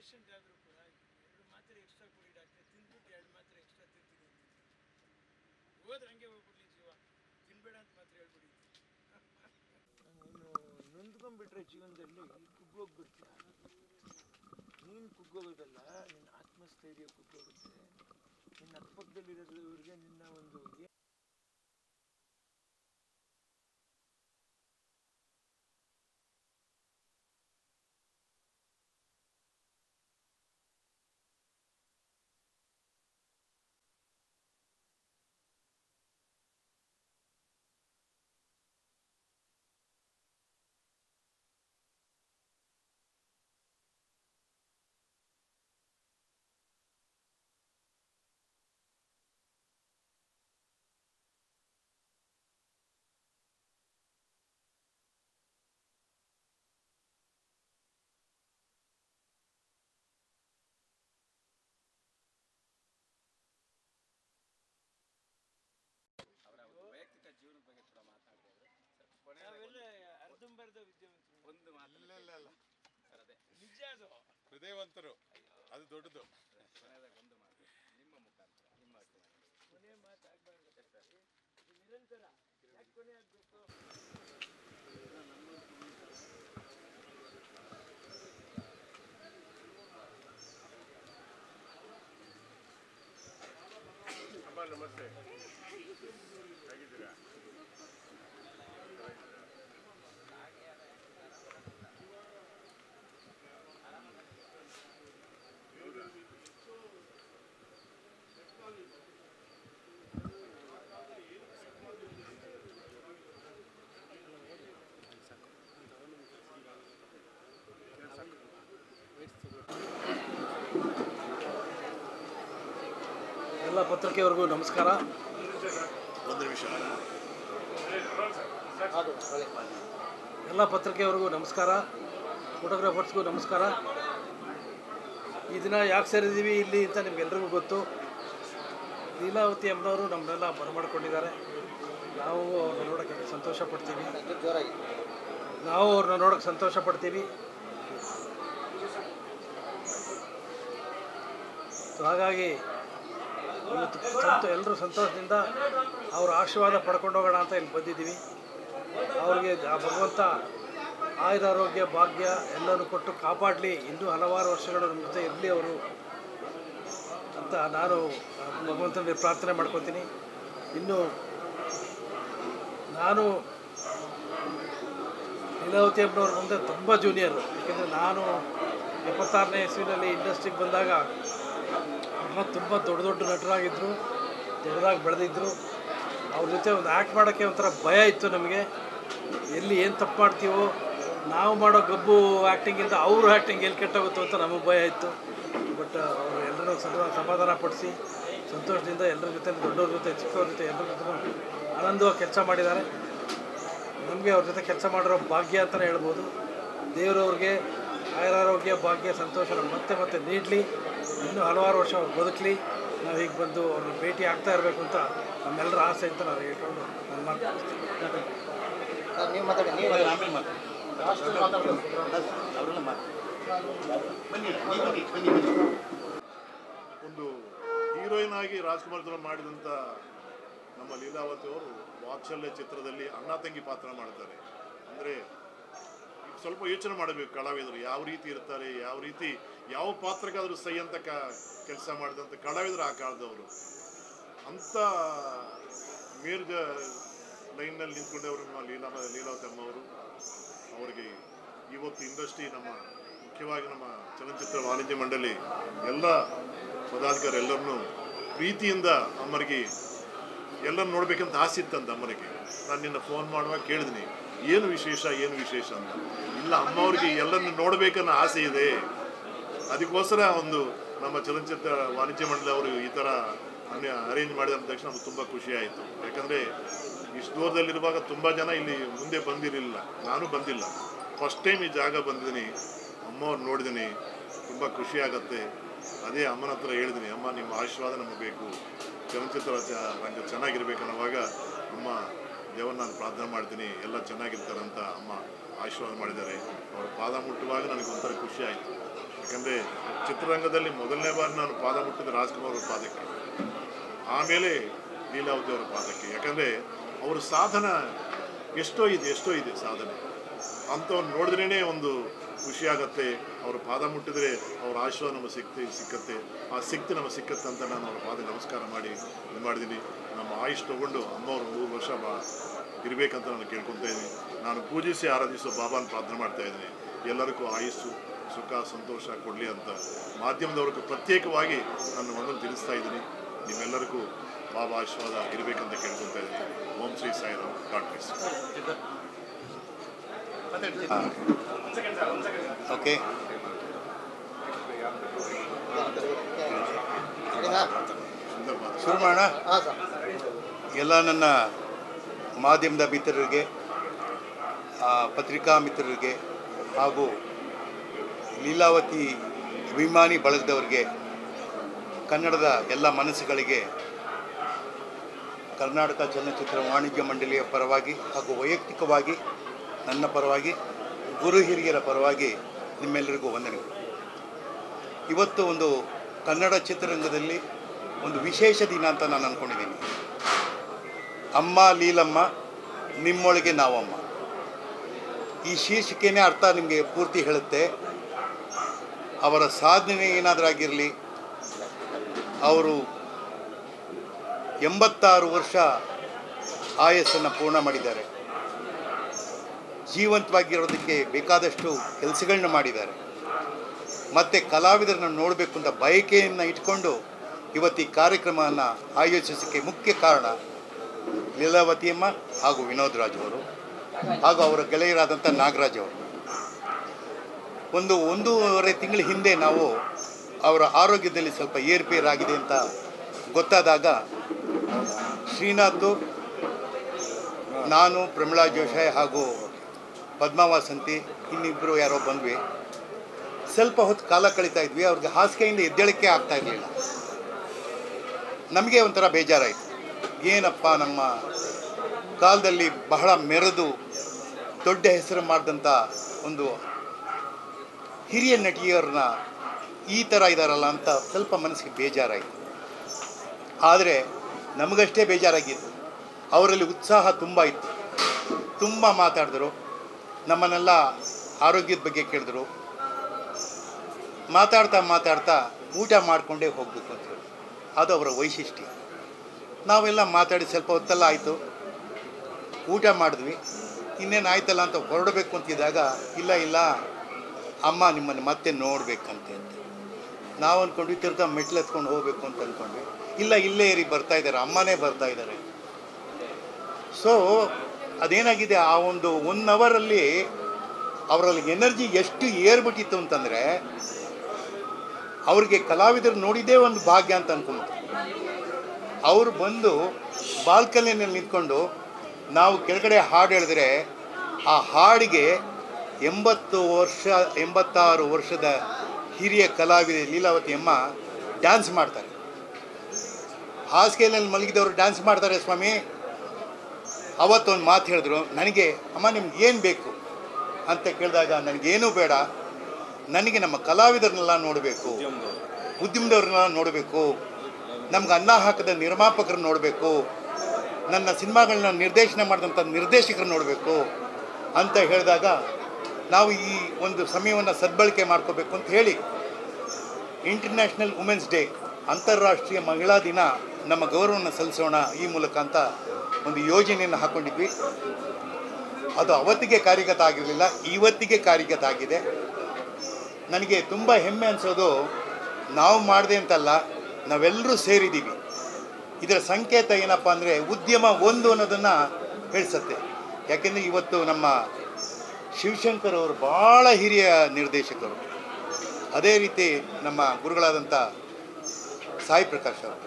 Patient ಆದರೂ ಕೂಡ ಎರಡು ಮಾತ್ರೆ ಎಕ್ಸ್ಟ್ರಾ ಕೊಡಿ ಡಾಕ್ಟ್ರೆ ತಿಂದ್ಬಿಟ್ಟು ಎರಡು ಮಾತ್ರೆ ಎಕ್ಸ್ಟ್ರಾ ತಿಂತೀನಿ ಅಂತಿದ್ದೆ ಹೋದ್ರೆ ಹಂಗೆ ಹೋಗ್ಬಿಡ್ಲಿ ಜೀವ ತಿನ್ಬೇಡ ಅಂತ ಮಾತ್ರ ಹೇಳ್ಬಿಡಿ ನೀನು ನೊಂದ್ಕೊಂಡ್ಬಿಟ್ರೆ ಜೀವನದಲ್ಲಿ ಕುಗ್ಗೋಗ್ಬಿಡ್ತೀಯ ನೀನು ಕುಗ್ಗೋಗೋದಲ್ಲ ನಿನ್ನ ಆತ್ಮಸ್ಥೈರ್ಯ ಕುಗ್ಗೋಗುತ್ತೆ ನಿನ್ನ ಅಕ್ಕಪಕ್ಕದಲ್ಲಿರೋದವ್ರಿಗೆ ನಿನ್ನ ಒಂದು ಏ- ಅವರ ವೈಯಕ್ತಿಕ ಜೀವನದ ಬಗ್ಗೆ ಕೂಡ ಮಾತಾಡ್ತಿದ್ರು ಸರ್ ನಾವೆಲ್ಲ ಅರ್ಧಂಬರ್ಧ ವಿದ್ಯಾವಂತರು ಒಂದು ಮಾತು ಸರ್ ಅದೇ ನಿಜ ಅದು ಹೃದಯವಂತರು ಅದು ದೊಡ್ಡದು ಕೊನೆಯದಾಗ ಒಂದು ಮಾತು ನಿಮ್ಮ ಮುಖಾಂತರ ನಿಮ್ಮ ಅಭಿಮಾನಿಗಳು ಕೊನೆ ಮಾತಾಗಬಾರ್ದು ಇದು ನಿರಂತರ ಯಾಕೆ ಕೊನೆ ಆಗಬೇಕು ಅಮ್ಮ ನಮಸ್ತೆ ಹೇಗಿದ್ದೀರಾ ಎಲ್ಲ ಪತ್ರಿಕೆಯವರಿಗೂ ನಮಸ್ಕಾರ ಒಂದು ನಿಮಿಷ ಎಲ್ಲ ಪತ್ರಿಕೆಯವರಿಗೂ ನಮಸ್ಕಾರ ಫೋಟೋಗ್ರಾಫರ್ಸ್ಗೂ ನಮಸ್ಕಾರ ಈ ದಿನ ಯಾಕೆ ಸೇರಿದ್ದೀವಿ ಇಲ್ಲಿ ಅಂತ ನಿಮ್ಗೆಲ್ರಿಗೂ ಗೊತ್ತು ಲೀಲಾವತಿ ಅಮ್ಮನವರು ನಮ್ಮನ್ನೆಲ್ಲ ಬರಮಾಡ್ಕೊಂಡಿದ್ದಾರೆ ನಾವು ಅವ್ರನ್ನ ನೋಡೋಕ್ಕೆ ಸಂತೋಷ ಪಡ್ತೀವಿ ನಾವು ಅವ್ರನ್ನ ನೋಡೋಕ್ಕೆ ಸಂತೋಷ ಪಡ್ತೀವಿ ಸೊ ಹಾಗಾಗಿ ಇವತ್ತು ಸಂತ ಎಲ್ಲರೂ ಸಂತೋಷದಿಂದ ಅವ್ರ ಆಶೀರ್ವಾದ ಪಡ್ಕೊಂಡು ಹೋಗೋಣ ಅಂತ ಇಲ್ಲಿ ಬಂದಿದ್ದೀವಿ ಅವ್ರಿಗೆ ಆ ಭಗವಂತ ಆಯುರಾರೋಗ್ಯ ಭಾಗ್ಯ ಎಲ್ಲನೂ ಕೊಟ್ಟು ಕಾಪಾಡಲಿ ಇನ್ನೂ ಹಲವಾರು ವರ್ಷಗಳು ನಮ್ಮ ಜೊತೆ ಇರಲಿ ಅವರು ಅಂತ ನಾನು ಆ ಭಗವಂತನಲ್ಲಿ ಪ್ರಾರ್ಥನೆ ಮಾಡ್ಕೊತೀನಿ ಇನ್ನು ನಾನು ಲೀಲಾವತಿ ಅಮ್ಮನವ್ರ ಮುಂದೆ ತುಂಬ ಜೂನಿಯರು ಯಾಕೆಂದರೆ ನಾನು ಎಪ್ಪತ್ತಾರನೇ ಇಸ್ವಿನಲ್ಲಿ ಇಂಡಸ್ಟ್ರಿಗೆ ಬಂದಾಗ ಅವ್ರನ್ನ ತುಂಬ ದೊಡ್ಡ ದೊಡ್ಡ ನಟರಾಗಿದ್ದರು ದೊಡ್ಡದಾಗಿ ಬೆಳೆದಿದ್ದರು ಅವ್ರ ಜೊತೆ ಒಂದು ಆ್ಯಕ್ಟ್ ಮಾಡೋಕ್ಕೆ ಒಂಥರ ಭಯ ಇತ್ತು ನಮಗೆ ಎಲ್ಲಿ ಏನು ತಪ್ಪು ಮಾಡ್ತೀವೋ ನಾವು ಮಾಡೋ ಗಬ್ಬು ಆ್ಯಕ್ಟಿಂಗಿಂದ ಅವ್ರ ಆ್ಯಕ್ಟಿಂಗ್ ಎಲ್ಲಿ ಕೆಟ್ಟೋಗುತ್ತೋ ಅಂತ ನಮಗೆ ಭಯ ಇತ್ತು ಬಟ್ ಅವರು ಎಲ್ಲರೂ ಸದಾ ಸಮಾಧಾನ ಪಡಿಸಿ ಸಂತೋಷದಿಂದ ಎಲ್ಲರ ಜೊತೆ ದೊಡ್ಡವ್ರ ಜೊತೆ ಚಿಕ್ಕವ್ರ ಜೊತೆ ಎಲ್ಲರ ಜೊತೆ ಆನಂದವಾಗಿ ಕೆಲಸ ಮಾಡಿದ್ದಾರೆ ನಮಗೆ ಅವ್ರ ಜೊತೆ ಕೆಲಸ ಮಾಡಿರೋ ಭಾಗ್ಯ ಅಂತಲೇ ಹೇಳ್ಬೋದು ದೇವರವ್ರಿಗೆ ಆಯುರಾರೋಗ್ಯ ಭಾಗ್ಯ ಸಂತೋಷನ ಮತ್ತೆ ಮತ್ತೆ ನೀಡಲಿ ಇನ್ನೂ ಹಲವಾರು ವರ್ಷ ಅವ್ರು ಬದುಕಲಿ ನಾವು ಹೀಗೆ ಬಂದು ಅವ್ರನ್ನ ಭೇಟಿ ಆಗ್ತಾ ಇರಬೇಕು ಅಂತ ನಮ್ಮೆಲ್ಲರ ಆಸೆ ಅಂತ ನಾನು ಹೇಳ್ಕೊಂಡು ನನ್ನ ಮಾತು ಮುಗಿಸ್ತೀನಿ. ನೀವು ಮಾತಾಡಿ ನೀವು ಆಮೇಲೆ ಮಾತಾಡಿ ಲಾಸ್ಟ್ ಮಾತಾಡೋದು ಅವರೆಲ್ಲ ಮಾತಾಡಿ ಬನ್ನಿ ನೀವು ಬನ್ನಿ ಬನ್ನಿ ಬನ್ನಿ ಒಂದು ಹೀರೋಯಿನ್ ಆಗಿ ರಾಜ್ಕುಮಾರ್ ಜೊತೆ ಮಾಡಿದಂಥ ನಮ್ಮ ಲೀಲಾವತಿ ಅವರು ವಾತ್ಸಲ್ಯ ಚಿತ್ರದಲ್ಲಿ ಅಣ್ಣ ತಂಗಿ ಪಾತ್ರ ಮಾಡ್ತಾರೆ ಅಂದರೆ ಸ್ವಲ್ಪ ಯೋಚನೆ ಮಾಡಬೇಕು ಕಲಾವಿದರು ಯಾವ ರೀತಿ ಇರ್ತಾರೆ ಯಾವ ರೀತಿ ಯಾವ ಪಾತ್ರಕ್ಕಾದರೂ ಸೈ ಅಂತ ಕ ಕೆಲಸ ಮಾಡಿದಂಥ ಕಲಾವಿದರು ಆ ಕಾಲದವರು ಅಂಥ ಮೇಲ್ಗ ಲೈನ್ನಲ್ಲಿ ನಿಂತ್ಕೊಂಡವರು ನಮ್ಮ ಲೀಲಾ ಲೀಲಾವತಿ ಅಮ್ಮವರು ಅವರಿಗೆ ಇವತ್ತು ಇಂಡಸ್ಟ್ರಿ ನಮ್ಮ ಮುಖ್ಯವಾಗಿ ನಮ್ಮ ಚಲನಚಿತ್ರ ವಾಣಿಜ್ಯ ಮಂಡಳಿ ಎಲ್ಲ ಪದಾಧಿಕಾರಿ ಎಲ್ಲರನ್ನೂ ಪ್ರೀತಿಯಿಂದ ಅಮ್ಮರಿಗೆ ಎಲ್ಲರನ್ನು ನೋಡ್ಬೇಕಂತ ಆಸೆ ಇತ್ತಂತ ಅಮ್ಮರಿಗೆ ನಾನು ನಿನ್ನ ಫೋನ್ ಮಾಡುವಾಗ ಕೇಳಿದ್ನಿ ಏನು ವಿಶೇಷ ಏನು ವಿಶೇಷ ಅಂತ ಇಲ್ಲ ಅಮ್ಮವ್ರಿಗೆ ಎಲ್ಲರನ್ನು ನೋಡ್ಬೇಕನ್ನೋ ಆಸೆ ಇದೆ ಅದಕ್ಕೋಸ್ಕರ ಒಂದು ನಮ್ಮ ಚಲನಚಿತ್ರ ವಾಣಿಜ್ಯ ಮಂಡಳಿ ಅವರು ಈ ಥರ ಅರೇಂಜ್ ಮಾಡಿದ ತಕ್ಷಣ ನಮ್ಗೆ ತುಂಬ ಖುಷಿ ಆಯಿತು ಯಾಕಂದರೆ ಇಷ್ಟು ದೂರದಲ್ಲಿರುವಾಗ ತುಂಬ ಜನ ಇಲ್ಲಿ ಮುಂದೆ ಬಂದಿರಲಿಲ್ಲ ನಾನು ಬಂದಿಲ್ಲ ಫಸ್ಟ್ ಟೈಮ್ ಈ ಜಾಗ ಬಂದಿದ್ದೀನಿ ಅಮ್ಮವ್ರು ನೋಡಿದ್ದೀನಿ ತುಂಬ ಖುಷಿ ಆಗತ್ತೆ ಅದೇ ಅಮ್ಮನ ಹತ್ರ ಹೇಳಿದ್ದೀನಿ ಅಮ್ಮ ನಿಮ್ಮ ಆಶೀರ್ವಾದ ನಮಗೆ ಬೇಕು ಚಲನಚಿತ್ರ ಚ- ರಂಗ ಚೆನ್ನಾಗಿರ್ಬೇಕು ಅನ್ನೋವಾಗ ಅಮ್ಮ ದೇವರನ್ನ ನಾನು ಪ್ರಾರ್ಥನೆ ಮಾಡ್ತೀನಿ ಎಲ್ಲ ಚೆನ್ನಾಗಿರ್ತಾರೆ ಅಂತ ಅಮ್ಮ ಆಶೀರ್ವಾದ ಮಾಡಿದ್ದಾರೆ ಅವ್ರ ಪಾದ ಮುಟ್ಟುವಾಗ ನನಗೆ ಒಂಥರ ಖುಷಿ ಆಯಿತು ಯಾಕಂದರೆ ಚಿತ್ರರಂಗದಲ್ಲಿ ಮೊದಲನೇ ಬಾರಿ ನಾನು ಪಾದ ಮುಟ್ಟಿದ ರಾಜ್ಕುಮಾರ್ ಅವ್ರ ಪಾದಕ್ಕೆ ಆಮೇಲೆ ಲೀಲಾವತಿ ಅವರ ಪಾದಕ್ಕೆ ಯಾಕಂದರೆ ಅವ್ರ ಸಾಧನ ಎಷ್ಟೋ ಇದೆ ಎಷ್ಟೋ ಇದೆ ಸಾಧನೆ ಅಂಥವ್ರು ನೋಡಿದ್ರೇ ಒಂದು ಖುಷಿ ಆಗತ್ತೆ ಅವ್ರ ಪಾದ ಮುಟ್ಟಿದ್ರೆ ಅವ್ರ ಆಶೀರ್ವಾದ ನಮಗೆ ಸಿಕ್ತಿ ಸಿಕ್ಕತ್ತೆ ಆ ಸಿಕ್ತಿ ನಮಗೆ ಸಿಕ್ಕತ್ತೆ ಅಂತ ನಾನು ಅವ್ರ ಪಾದ ನಮಸ್ಕಾರ ಮಾಡಿ ಇದು ಮಾಡಿದ್ದೀನಿ ನಮ್ಮ ಆಯುಷ್ ತಗೊಂಡು ಅಮ್ಮವ್ರು ಮೂರು ವರ್ಷ ಬಾ ಇರಬೇಕಂತ ನಾನು ಕೇಳ್ಕೊತಾ ಇದ್ದೀನಿ ನಾನು ಪೂಜಿಸಿ ಆರಾಧಿಸೋ ಬಾಬಾನ ಪ್ರಾರ್ಥನೆ ಮಾಡ್ತಾ ಇದ್ದೀನಿ ಎಲ್ಲರಿಗೂ ಆಯುಸ್ಸು ಸುಖ ಸಂತೋಷ ಕೊಡಲಿ ಅಂತ ಮಾಧ್ಯಮದವ್ರಿಗೂ ಪ್ರತ್ಯೇಕವಾಗಿ ನನ್ನ ಒಂದನ್ನು ತಿಳಿಸ್ತಾ ಇದ್ದೀನಿ ನಿಮ್ಮೆಲ್ಲರಿಗೂ ಬಾಬಾ ಆಶೀರ್ವಾದ ಇರಬೇಕಂತ ಕೇಳ್ಕೊತಾ ಇದ್ದೀನಿ Om Shri Sairam god bless okay ಸಂದರ್ಭ ಶುರು ಮಾಡೋಣ ಹಾಂ ಸರ್ ಎಲ್ಲ ನನ್ನ ಮಾಧ್ಯಮದ ಮಿತ್ರರಿಗೆ ಆ, ಪತ್ರಿಕಾ ಮಿತ್ರರಿಗೆ ಹಾಗೂ ಲೀಲಾವತಿ ಅಭಿಮಾನಿ ಬಳಗದವರಿಗೆ ಕನ್ನಡದ ಎಲ್ಲ ಮನಸ್ಸುಗಳಿಗೆ ಕರ್ನಾಟಕ ಚಲನಚಿತ್ರ ವಾಣಿಜ್ಯ ಮಂಡಳಿಯ ಪರವಾಗಿ ಹಾಗೂ ವೈಯಕ್ತಿಕವಾಗಿ ನನ್ನ ಪರವಾಗಿ ಗುರು ಹಿರಿಯರ ಪರವಾಗಿ ನಿಮ್ಮೆಲ್ಲರಿಗೂ ವಂದನೆಗಳು ಇವತ್ತು ಒಂದು ಕನ್ನಡ ಚಿತ್ರರಂಗದಲ್ಲಿ ಒಂದು ವಿಶೇಷ ದಿನ ಅಂತ ನಾನು ಅಂದ್ಕೊಂಡಿದ್ದೀನಿ ಅಮ್ಮ ಲೀಲಮ್ಮ ನಿಮ್ಮೊಳಗೆ ನಾವಮ್ಮ ಈ ಶೀರ್ಷಿಕೆನೇ ಅರ್ಥ ನಿಮಗೆ ಪೂರ್ತಿ ಹೇಳುತ್ತೆ ಅವರ ಸಾಧನೆ ಏನಾದರೂ ಆಗಿರಲಿ ಅವರು ಎಂಬತ್ತಾರು ವರ್ಷ ಆಯಸ್ಸನ್ನು ಪೂರ್ಣ ಮಾಡಿದ್ದಾರೆ ಜೀವಂತವಾಗಿರೋದಕ್ಕೆ ಬೇಕಾದಷ್ಟು ಕೆಲಸಗಳನ್ನ ಮಾಡಿದ್ದಾರೆ ಮತ್ತು ಕಲಾವಿದರನ್ನ ನೋಡಬೇಕು ಅಂತ ಬಯಕೆಯನ್ನು ಇಟ್ಕೊಂಡು ಇವತ್ತು ಈ ಕಾರ್ಯಕ್ರಮವನ್ನು ಆಯೋಜಿಸೋಕ್ಕೆ ಮುಖ್ಯ ಕಾರಣ ಲೀಲಾವತಿಯಮ್ಮ ಹಾಗೂ ವಿನೋದ್ ರಾಜ್ ಅವರು ಹಾಗೂ ಅವರ ಗೆಳೆಯರಾದಂಥ ನಾಗರಾಜ್ ಅವರು ಒಂದು ಒಂದೂವರೆ ತಿಂಗಳ ಹಿಂದೆ ನಾವು ಅವರ ಆರೋಗ್ಯದಲ್ಲಿ ಸ್ವಲ್ಪ ಏರುಪೇರಾಗಿದೆ ಅಂತ ಗೊತ್ತಾದಾಗ ಶ್ರೀನಾಥ್ ನಾನು ಪ್ರಮಿಳಾ ಜೋಶಾಯ್ ಹಾಗೂ ಪದ್ಮಾ ವಾಸಂತಿ ಇನ್ನಿಬ್ಬರು ಯಾರೋ ಬಂದ್ವಿ ಸ್ವಲ್ಪ ಹೊತ್ತು ಕಾಲ ಕಳೀತಾ ಇದ್ವಿ ಅವ್ರಿಗೆ ಹಾಸಿಗೆಯಿಂದ ಎದ್ದೇಳಕ್ಕೆ ಆಗ್ತಾ ಇರಲಿಲ್ಲ ನಮಗೆ ಒಂಥರ ಬೇಜಾರಾಯಿತು ಏನಪ್ಪ ನಮ್ಮ ಕಾಲದಲ್ಲಿ ಬಹಳ ಮೆರೆದು ದೊಡ್ಡ ಹೆಸರು ಮಾಡಿದಂಥ ಒಂದು ಹಿರಿಯ ನಟಿಯರನ್ನ ಈ ಥರ ಇದ್ದಾರಲ್ಲ ಅಂತ ಸ್ವಲ್ಪ ಮನಸ್ಸಿಗೆ ಬೇಜಾರಾಯಿತು ಆದರೆ ನಮಗಷ್ಟೇ ಬೇಜಾರಾಗಿತ್ತು ಅವರಲ್ಲಿ ಉತ್ಸಾಹ ತುಂಬ ಇತ್ತು ತುಂಬ ಮಾತಾಡಿದ್ರು ನಮ್ಮನ್ನೆಲ್ಲ ಆರೋಗ್ಯದ ಬಗ್ಗೆ ಕೇಳಿದ್ರು ಮಾತಾಡ್ತಾ ಮಾತಾಡ್ತಾ ಊಟ ಮಾಡಿಕೊಂಡೇ ಹೋಗಬೇಕು ಅಂತ ಹೇಳಿ ಅದು ಅವರ ವೈಶಿಷ್ಟ್ಯ ನಾವೆಲ್ಲ ಮಾತಾಡಿ ಸ್ವಲ್ಪ ಹೊತ್ತೆಲ್ಲ ಆಯಿತು ಊಟ ಮಾಡಿದ್ವಿ ಇನ್ನೇನು ಆಯ್ತಲ್ಲ ಅಂತ ಹೊರಡಬೇಕು ಅಂತಿದ್ದಾಗ ಇಲ್ಲ ಇಲ್ಲ ಅಮ್ಮ ನಿಮ್ಮನ್ನು ಮತ್ತೆ ನೋಡಬೇಕಂತೆ ಅಂತ ನಾವು ಅಂದ್ಕೊಂಡ್ವಿ ತಿರ್ಗಾ ಮೆಟ್ಲು ಎತ್ಕೊಂಡು ಹೋಗಬೇಕು ಅಂತ ಅಂದ್ಕೊಂಡ್ವಿ ಇಲ್ಲ ಇಲ್ಲೇ ಇರಿ ಬರ್ತಾ ಇದ್ದಾರೆ ಅಮ್ಮನೇ ಬರ್ತಾ ಇದ್ದಾರೆ ಸೊ ಅದೇನಾಗಿದೆ ಆ ಒಂದು ಒನ್ ಅವರಲ್ಲಿ ಅವರಲ್ಲಿ ಎನರ್ಜಿ ಎಷ್ಟು ಏರ್ಬಿಟ್ಟಿತ್ತು ಅಂತಂದರೆ ಅವ್ರಿಗೆ ಕಲಾವಿದರು ನೋಡಿದ್ದೇ ಒಂದು ಭಾಗ್ಯ ಅಂತ ಅನ್ಕೊಂಬಿಟ್ಟು ಅವರು ಬಂದು ಬಾಲ್ಕನಿಯಲ್ಲಿ ನಿಂತ್ಕೊಂಡು ನಾವು ಕೆಳಗಡೆ ಹಾಡು ಹೇಳಿದ್ರೆ ಆ ಹಾಡಿಗೆ ಎಂಬತ್ತು ವರ್ಷ ಎಂಬತ್ತಾರು ವರ್ಷದ ಹಿರಿಯ ಕಲಾವಿದೆ ಲೀಲಾವತಿ ಅಮ್ಮ ಡ್ಯಾನ್ಸ್ ಮಾಡ್ತಾರೆ ಹಾಸಿಗೆಯಲ್ಲಿ ಮಲಗಿದವರು ಡ್ಯಾನ್ಸ್ ಮಾಡ್ತಾರೆ ಸ್ವಾಮಿ ಅವತ್ತೊಂದು ಮಾತು ಹೇಳಿದ್ರು ನನಗೆ ಅಮ್ಮ ನಿಮ್ಗೆ ಏನು ಬೇಕು ಅಂತ ಕೇಳಿದಾಗ ನನಗೇನೂ ಬೇಡ ನನಗೆ ನಮ್ಮ ಕಲಾವಿದರನ್ನೆಲ್ಲ ನೋಡಬೇಕು ಉದ್ಯಮದವ್ರನ್ನೆಲ್ಲ ನೋಡಬೇಕು ನಮ್ಗೆ ಅನ್ನ ಹಾಕದ ನಿರ್ಮಾಪಕರನ್ನ ನೋಡಬೇಕು ನನ್ನ ಸಿನಿಮಾಗಳನ್ನ ನಿರ್ದೇಶನ ಮಾಡಿದಂಥ ನಿರ್ದೇಶಕರನ್ನ ನೋಡಬೇಕು ಅಂತ ಹೇಳಿದಾಗ ನಾವು ಈ ಒಂದು ಸಮಯವನ್ನು ಸದ್ಬಳಕೆ ಮಾಡ್ಕೋಬೇಕು ಅಂತ ಹೇಳಿ ಇಂಟರ್ನ್ಯಾಷನಲ್ ವುಮೆನ್ಸ್ ಡೇ ಅಂತಾರಾಷ್ಟ್ರೀಯ ಮಹಿಳಾ ದಿನ ನಮ್ಮ ಗೌರವವನ್ನು ಸಲ್ಲಿಸೋಣ ಈ ಮೂಲಕ ಅಂತ ಒಂದು ಯೋಜನೆಯನ್ನು ಹಾಕ್ಕೊಂಡಿದ್ವಿ ಅದು ಅವತ್ತಿಗೆ ಕಾರ್ಯಗತ ಆಗಿರಲಿಲ್ಲ ಇವತ್ತಿಗೆ ಕಾರ್ಯಗತ ಆಗಿದೆ ನನಗೆ ತುಂಬ ಹೆಮ್ಮೆ ಅನಿಸೋದು ನಾವು ಮಾಡಿದೆ ಅಂತಲ್ಲ ನಾವೆಲ್ಲರೂ ಸೇರಿದ್ದೀವಿ ಇದರ ಸಂಕೇತ ಏನಪ್ಪ ಅಂದರೆ ಉದ್ಯಮ ಒಂದು ಅನ್ನೋದನ್ನು ಹೇಳಿಸತ್ತೆ ಯಾಕೆಂದರೆ ಇವತ್ತು ನಮ್ಮ ಶಿವಶಂಕರ್ ಅವರು ಭಾಳ ಹಿರಿಯ ನಿರ್ದೇಶಕರು ಅದೇ ರೀತಿ ನಮ್ಮ ಗುರುಗಳಾದಂಥ ಸಾಯಿ ಪ್ರಕಾಶ್ ಅವರು